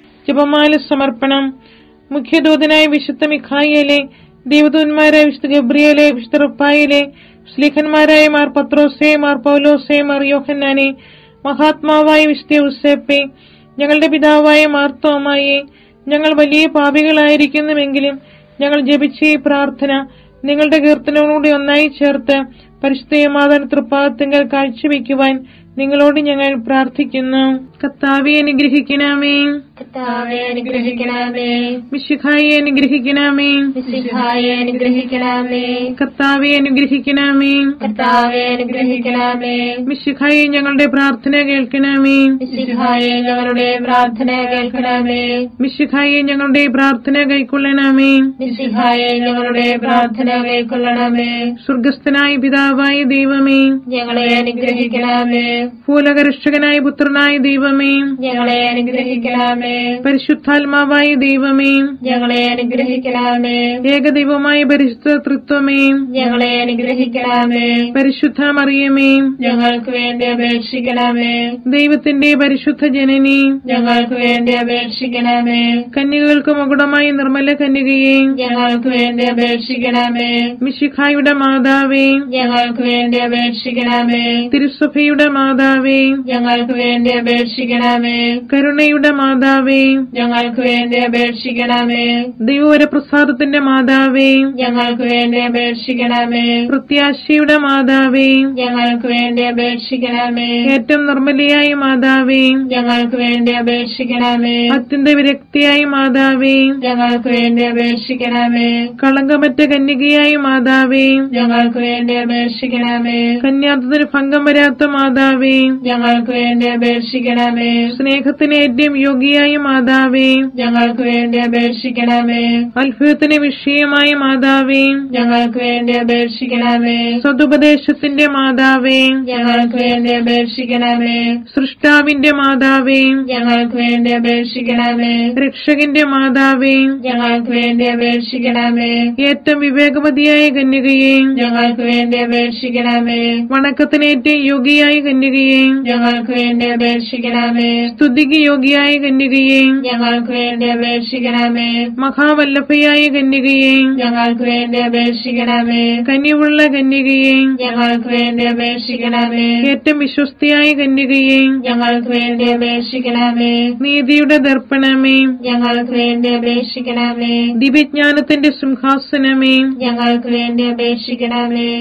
ജപമാല സമർപ്പണം മുഖ്യദൂതനായ വിശുദ്ധ മിഖായേലെ ദേവദൂന്മാരായ വിശുദ്ധ ഗബ്രിയേലെ വിശുദ്ധ റുപ്പായിലെ സ്ലീഖന്മാരായ മാർ പത്രോസെ മാർ പൗലോസെ മാർ യോഹന്നാനെ മഹാത്മാവായ വിശുദ്ധ ഉസേപ്പെ ഞങ്ങളുടെ പിതാവായ മാർത്തോമായെ ഞങ്ങൾ വലിയ പാപികളായിരിക്കുന്നുവെങ്കിലും ഞങ്ങൾ ജപിച്ച ഈ പ്രാർത്ഥന നിങ്ങളുടെ കീർത്തനോടുകൂടി ഒന്നായി ചേർത്ത് പരിശുദ്ധ മാതാൻ തൃപ്പാദത്തിങ്കൽ കാഴ്ചവെക്കുവാൻ നിങ്ങളോട് ഞങ്ങൾ പ്രാർത്ഥിക്കുന്നു കത്താവെ അനുഗ്രഹിക്കണമേ കർത്താവെ അനുഗ്രഹിക്കണമേ മിശിഖായി അനുഗ്രഹിക്കണമേ മിശിഹായെ അനുഗ്രഹിക്കണമേ കർത്താവെ അനുഗ്രഹിക്കണമേ കർത്താവെ അനുഗ്രഹിക്കണമേ മിശിഖായി ഞങ്ങളുടെ പ്രാർത്ഥന കേൾക്കണമേ മിശിഹായെ ഞങ്ങളുടെ പ്രാർത്ഥന കേൾക്കണമേ മിശിഖായി ഞങ്ങളുടെ പ്രാർത്ഥന കൈക്കൊള്ളണമേ മിശിഹായെ ഞങ്ങളുടെ പ്രാർത്ഥന കൈക്കൊള്ളണമേ സ്വർഗസ്ഥനായ പിതാവായ ദൈവമേ ഞങ്ങളെ അനുഗ്രഹിക്കണമേ ഭൂലകരക്ഷകനായ പുത്രനായ ദൈവമേ ഞങ്ങളെ അനുഗ്രഹിക്കണമേ പരിശുദ്ധാത്മാവായ ദൈവമേ ഞങ്ങളെ അനുഗ്രഹിക്കണമേ ഏകദൈവമായ പരിശുദ്ധ തൃത്വമേ ഞങ്ങളെ അനുഗ്രഹിക്കണമേ പരിശുദ്ധ മറിയമേ ഞങ്ങൾക്ക് വേണ്ടി അപേക്ഷിക്കണമേ ദൈവത്തിന്റെ പരിശുദ്ധ ജനനി ഞങ്ങൾക്ക് വേണ്ടി അപേക്ഷിക്കണമേ കന്യകൾക്ക് മകുടമായ നിർമ്മല കന്യകയെ ഞങ്ങൾക്ക് വേണ്ടി അപേക്ഷിക്കണമേ മിശിഖായുടെ മാതാവേ ഞങ്ങൾക്ക് വേണ്ടി അപേക്ഷിക്കണമേ തിരുസഭയുടെ മാതാവേ ഞങ്ങൾക്ക് വേണ്ടി അപേക്ഷിക്കണമേ കരുണയുടെ മാതാവേ ഞങ്ങൾക്ക് വേണ്ടി അപേക്ഷിക്കണമേ ദൈവവരപ്രസാദത്തിന്റെ മാതാവേ ഞങ്ങൾക്ക് വേണ്ടി അപേക്ഷിക്കണമേ പ്രത്യാശയുടെ മാതാവേ ഞങ്ങൾക്ക് വേണ്ടി അപേക്ഷിക്കണമേ ഏറ്റവും നിർമ്മലയായ മാതാവേ ഞങ്ങൾക്ക് വേണ്ടി അപേക്ഷിക്കണമേ അത്യന്ത വിരക്തിയായ മാതാവേ ഞങ്ങൾക്ക് വേണ്ടി അപേക്ഷിക്കണമേ കളങ്കമറ്റ കന്യകയായ മാതാവേ ഞങ്ങൾക്ക് വേണ്ടി അപേക്ഷിക്കണമേ കന്യാത്തതിന് ഭംഗം വരാത്ത മാതാവേ ഞങ്ങൾക്ക് വേണ്ടി അപേക്ഷിക്കണമേ സ്നേഹത്തിന് ഏറ്റവും യോഗ്യയായ മാതാവേ ഞങ്ങൾക്ക് വേണ്ടി അപേക്ഷിക്കണമേ അത്ഭുതത്തിന് വിഷയമായ മാതാവേ ഞങ്ങൾക്ക് വേണ്ടി അപേക്ഷിക്കണമേ സതുപദേശത്തിന്റെ മാതാവേ ഞങ്ങൾക്ക് വേണ്ടി അപേക്ഷിക്കണമേ സൃഷ്ടാവിന്റെ മാതാവേ ഞങ്ങൾക്ക് വേണ്ടി അപേക്ഷിക്കണമേ രക്ഷകന്റെ മാതാവേ ഞങ്ങൾക്ക് വേണ്ടി അപേക്ഷിക്കണമേ ഏറ്റവും വിവേകവതിയായ കന്യകയെ ഞങ്ങൾക്ക് വേണ്ടി അപേക്ഷിക്കണമേ വണക്കത്തിന് ഏറ്റവും യോഗ്യയായ കന്യകയെ ഞങ്ങൾക്ക് വേണ്ടി അപേക്ഷിക്കണമേ സ്തുതിക്ക് യോഗ്യയായ കന്യകയെ ഞങ്ങൾക്ക് വേണ്ടി അപേക്ഷിക്കണമേ മഹാവല്ലഭയായ കന്യകയെ ഞങ്ങൾക്ക് വേണ്ടി അപേക്ഷിക്കണമേ കനിവുള്ള കന്യകയെ ഞങ്ങൾക്ക് വേണ്ടി അപേക്ഷിക്കണമേ ഏറ്റവും വിശ്വസ്തയായ കന്യകയെ ഞങ്ങൾക്ക് വേണ്ടി അപേക്ഷിക്കണമേ നീതിയുടെ ദർപ്പണമേ ഞങ്ങൾക്ക് വേണ്ടി അപേക്ഷിക്കണമേ ദിവ്യജ്ഞാനത്തിന്റെ സിംഹാസനമേ ഞങ്ങൾക്ക് വേണ്ടി അപേക്ഷിക്കണമേ ഞങ്ങളുടെ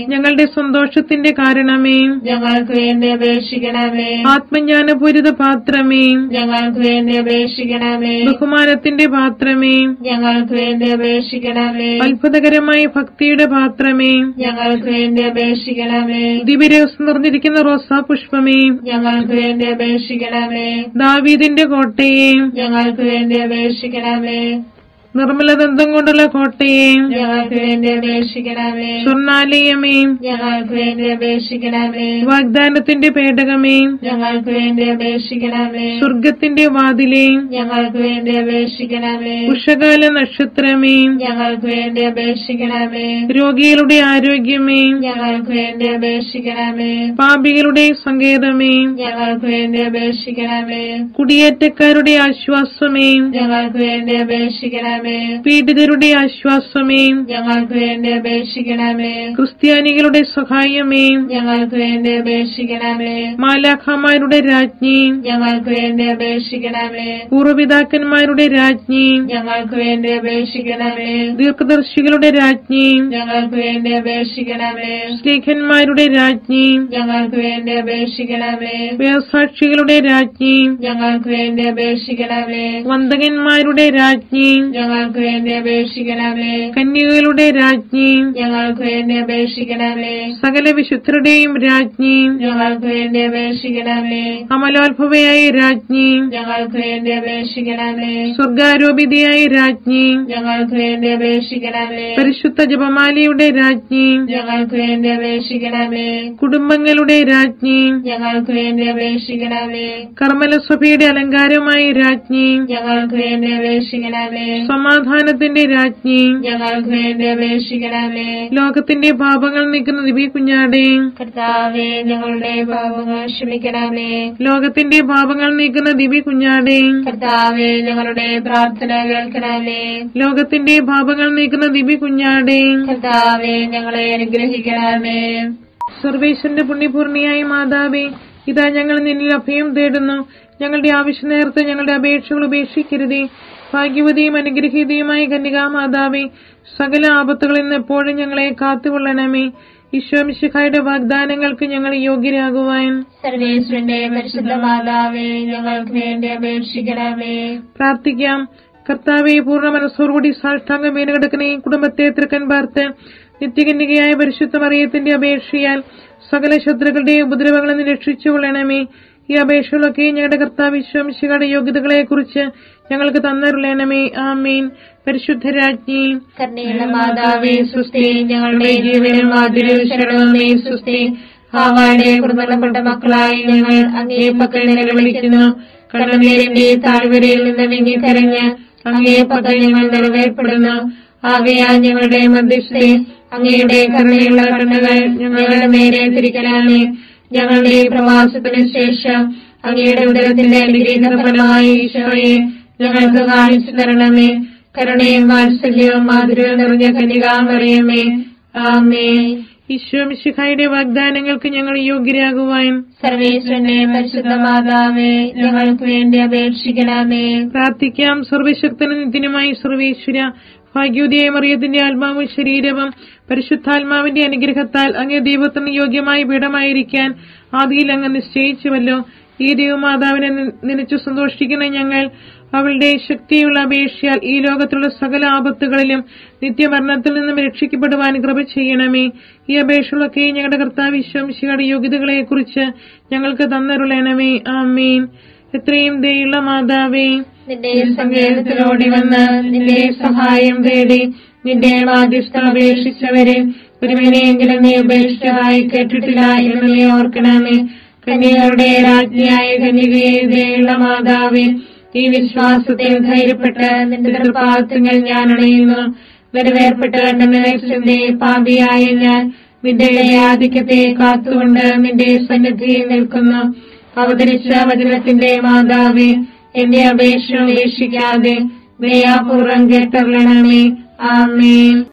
സന്തോഷത്തിന്റെ കാരണമേ ഞങ്ങൾക്ക് വേണ്ടി അപേക്ഷിക്കണമേ ആത്മജ്ഞാനപൂരിത പാത്രമേ ഞങ്ങൾക്ക് വേണ്ടി അപേക്ഷിക്കണമേ ബഹുമാനത്തിന്റെ പാത്രമേ ഞങ്ങൾക്ക് വേണ്ടി അപേക്ഷിക്കണമേ അത്ഭുതകരമായ ഭക്തിയുടെ പാത്രമേ ഞങ്ങൾക്ക് വേണ്ടി അപേക്ഷിക്കണമേ ദിവ്യരഹസ്യം നിറഞ്ഞിരിക്കുന്ന റോസാ പുഷ്പമേ ഞങ്ങൾക്ക് വേണ്ടി അപേക്ഷിക്കണമേ ദാവീദിന്റെ കോട്ടയെ ഞങ്ങൾക്ക് വേണ്ടി അപേക്ഷിക്കണമേ നിർമ്മലദന്തം കൊണ്ടുള്ള കോട്ടയെ ഞങ്ങൾക്ക് വേണ്ടി അപേക്ഷിക്കണമേ സ്വർണാലയമേ ഞങ്ങൾക്ക് വേണ്ടി അപേക്ഷിക്കണമേ വാഗ്ദാനത്തിന്റെ പേടകമേ ഞങ്ങൾക്ക് വേണ്ടി അപേക്ഷിക്കണമേ സ്വർഗത്തിന്റെ വാതിലേ ഞങ്ങൾക്ക് വേണ്ടി അപേക്ഷിക്കണമേ ഉഷകാല നക്ഷത്രമേ ഞങ്ങൾക്ക് വേണ്ടി അപേക്ഷിക്കണമേ രോഗികളുടെ ആരോഗ്യമേ ഞങ്ങൾക്ക് വേണ്ടി അപേക്ഷിക്കണമേ പാപികളുടെ സങ്കേതമേ ഞങ്ങൾക്ക് വേണ്ടി അപേക്ഷിക്കണമേ കുടിയേറ്റക്കാരുടെ ആശ്വാസമേ ഞങ്ങൾക്ക് വേണ്ടി അപേക്ഷിക്കണമേ പീഡിതരുടെ ആശ്വാസമേ ഞങ്ങൾക്ക് വേണ്ടി അപേക്ഷിക്കണമേ ക്രിസ്ത്യാനികളുടെ സഹായമേ ഞങ്ങൾക്ക് വേണ്ടി അപേക്ഷിക്കണമേ മാലാഖമാരുടെ രാജ്ഞി ഞങ്ങൾക്ക് വേണ്ടി അപേക്ഷിക്കണമേ പൂർവ്വപിതാക്കന്മാരുടെ രാജ്ഞി ഞങ്ങൾക്ക് വേണ്ടി അപേക്ഷിക്കണമേ ദീർഘദർശികളുടെ രാജ്ഞി ഞങ്ങൾക്ക് വേണ്ടി അപേക്ഷിക്കണമേ സ്നേഹന്മാരുടെ രാജ്ഞി ഞങ്ങൾക്ക് വേണ്ടി അപേക്ഷിക്കണമേ വേസാക്ഷികളുടെ രാജ്ഞി ഞങ്ങൾക്ക് വേണ്ടി അപേക്ഷിക്കണമേ വന്ദകന്മാരുടെ രാജ്ഞി ഞങ്ങൾക്ക് വേണ്ടി അപേക്ഷിക്കണമേ കന്യകകളുടെ രാജ്ഞി ഞങ്ങൾക്ക് വേണ്ടി അപേക്ഷിക്കണമേ സകല വിശുദ്ധരുടെയും രാജ്ഞി ഞങ്ങൾക്ക് വേണ്ടി അപേക്ഷിക്കണമേ അമലോത്ഭവയായ രാജ്ഞി ഞങ്ങൾക്ക് വേണ്ടി അപേക്ഷിക്കണമേ സ്വർഗാരോപിതയായ രാജ്ഞി ഞങ്ങൾക്ക് വേണ്ടി അപേക്ഷിക്കണമേ പരിശുദ്ധ ജപമാലയുടെ രാജ്ഞി ഞങ്ങൾക്ക് വേണ്ടി അപേക്ഷിക്കണമേ കുടുംബങ്ങളുടെ രാജ്ഞി ഞങ്ങൾക്ക് വേണ്ടി അപേക്ഷിക്കണമേ കർമ്മലസഭയുടെ അലങ്കാരമായ രാജ്ഞി ഞങ്ങൾക്ക് വേണ്ടി അപേക്ഷിക്കണമേ സമാധാനത്തിന്റെ രാജ്ഞി ഞങ്ങൾക്ക് വേണ്ടി അപേക്ഷിക്കണമേ ലോകത്തിന്റെ പാപങ്ങൾ നീക്കുന്ന ദിവ്യ കുഞ്ഞാടെ കർത്താവേ ഞങ്ങളുടെ പാപങ്ങൾ ക്ഷമിക്കണമേ ലോകത്തിന്റെ പാപങ്ങൾ നീക്കുന്ന ദിവ്യ കുഞ്ഞാടെ കർത്താവേ ഞങ്ങളുടെ പ്രാർത്ഥന കേൾക്കണമേ ലോകത്തിന്റെ പാപങ്ങൾ നീക്കുന്ന ദിവ്യ കുഞ്ഞാടെ കർത്താവേ ഞങ്ങളെ അനുഗ്രഹിക്കണമേ സർവേശ്വരന്റെ പുണ്യപൂർണിയായ മാതാവേ ഇതാ ഞങ്ങൾ നിന്നിൽ അഭയം തേടുന്നു ഞങ്ങളുടെ ആവശ്യ നേരത്ത് ഞങ്ങളുടെ അപേക്ഷകൾ ഉപേക്ഷിക്കരുതേ ഭാഗ്യവതിയും അനുഗ്രഹീതയുമായ കന്യകാ മാതാവേ സകല ആപത്തുകളിൽ നിന്ന് എപ്പോഴും ഞങ്ങളെ കാത്തുകൊള്ളണമേ ഈശോമിശിഖായുടെ വാഗ്ദാനങ്ങൾക്ക് ഞങ്ങൾ യോഗ്യരാകുവാൻ സർവേശ്വരന്റെ പരിശുദ്ധ മാതാവേ ഞങ്ങൾക്ക് വേണ്ടി അപേക്ഷിക്കണമേ പ്രാർത്ഥിക്കാം കർത്താവെ പൂർണ്ണ മനസ്സോടുകൂടി സാഷ്ടാംഗം വീണ് കിടക്കുന്ന ഈ കുടുംബത്തെ തൃക്കൻ പാർത്ത് നിത്യകന്യകയായ പരിശുദ്ധ മറിയത്തിന്റെ അപേക്ഷയാൽ സകല ശത്രുക്കളുടെയും ഉപദ്രവങ്ങളിൽ നിന്ന് രക്ഷിച്ചുകൊള്ളണമേ ഈ അപേക്ഷകളൊക്കെ ഞങ്ങളുടെ കർത്താവ് വിശ്വംശികളുടെ യോഗ്യതകളെ കുറിച്ച് ഞങ്ങൾക്ക് തന്നരുളണമേ ആമീൻ പരിശുദ്ധ രാജ്ഞി കർണീയ മാതാവേ സുസ്തി ഞങ്ങളുടെ ജീവനും മാധുര്യവും ശരണമേ സുസ്തി ഹാവായുടെ കുടുംബപ്പെട്ട മക്കളായി ഞങ്ങൾ അങ്ങേ പക്കൽ നിലവിളിക്കുന്നു കണ്ണുനീരിന്റെ താഴ്വരയിൽ നിന്ന് വിങ്ങിക്കരഞ്ഞ് അങ്ങേ പക്കൽ ഞങ്ങൾ നിറവേർപ്പെടുന്നു ആകയാ ഞങ്ങളുടെ മധ്യസ്ഥെ അങ്ങയുടെ കരുണയുള്ള കണ്ണുകൾ ഞങ്ങളുടെ നേരെ തിരിക്കലാമേ ഞങ്ങളുടെ പ്രവാസത്തിന് ശേഷം അങ്ങയുടെ ഉദരത്തിന്റെ അനുഗ്രഹീത ഫലമായി ഈശോയെ ഞങ്ങൾക്ക് കാണിച്ചു തരണമേ കരുണയും വാത്സല്യവും മാധുര്യവും നിറഞ്ഞ കനികാമറിയമേ ആമേ ഈശോമിശിഖായുടെ വാഗ്ദാനങ്ങൾക്ക് ഞങ്ങൾ യോഗ്യരാകുവാൻ സർവേശ്വരനെ പരിശുദ്ധ മാതാവേ ഞങ്ങൾക്ക് വേണ്ടി അപേക്ഷിക്കണമേ പ്രാർത്ഥിക്കാം സർവശക്തനും നിത്യനുമായി സർവേശ്വര ഭാഗ്യോദയ മറിയത്തിന്റെ ആത്മാവും ശരീരവും പരിശുദ്ധാത്മാവിന്റെ അനുഗ്രഹത്താൽ അങ്ങേ ദൈവത്തിന് യോഗ്യമായ പീഠമായിരിക്കാൻ ആദിയിൽ അങ്ങ് നിശ്ചയിച്ചുവല്ലോ ഈ ദൈവമാതാവിനെ നി- നനച്ചു സന്തോഷിക്കുന്ന ഞങ്ങൾ അവളുടെ ശക്തിയുള്ള അപേക്ഷയാൽ ഈ ലോകത്തുള്ള സകല ആപത്തുകളിലും നിത്യമരണത്തിൽ നിന്നും രക്ഷിക്കപ്പെടുവാൻ കൃപ ചെയ്യണമേ ഈ അപേക്ഷകളൊക്കെ ഞങ്ങളുടെ കർത്താവ് വിശ്വംശിയുടെ യോഗ്യതകളെ കുറിച്ച് ഞങ്ങൾക്ക് തന്നരുളണമേ ആമീൻ എത്രയും ദയുള്ള മാതാവേ നിന്റെ സങ്കേതത്തിലോടി വന്ന് നിന്റെ സഹായം തേടി നിന്റെ മാധ്യസ്ഥ അപേക്ഷിച്ചവരെ ഒരുവനെയെങ്കിലും നീ ഉപേക്ഷിച്ചതായി കേട്ടിട്ടില്ല എന്ന് നീ ഓർക്കണമേ കന്യകരുടെ രാജ്ഞിയായ കന്യകയെ ദയുള്ള മാതാവേ ഈ വിശ്വാസത്തിൽ ധൈര്യപ്പെട്ട് നിന്റെ തൃപ്പാദങ്ങൾ ഞാൻ അണയുന്നു വരവേർപ്പെട്ട് കണ്ടെന്നെ പാപിയായ ഞാൻ നിന്റെ ആധിക്യത്തെ കാത്തുകൊണ്ട് നിന്റെ സന്നിധിയിൽ നിൽക്കുന്നു അവതരിച്ച വചനത്തിന്റെ മാതാവേ എന്റെ അപേക്ഷ ഉപേക്ഷിക്കാതെ ദയാപൂർവം കേട്ടറിയണമേ ആമേൻ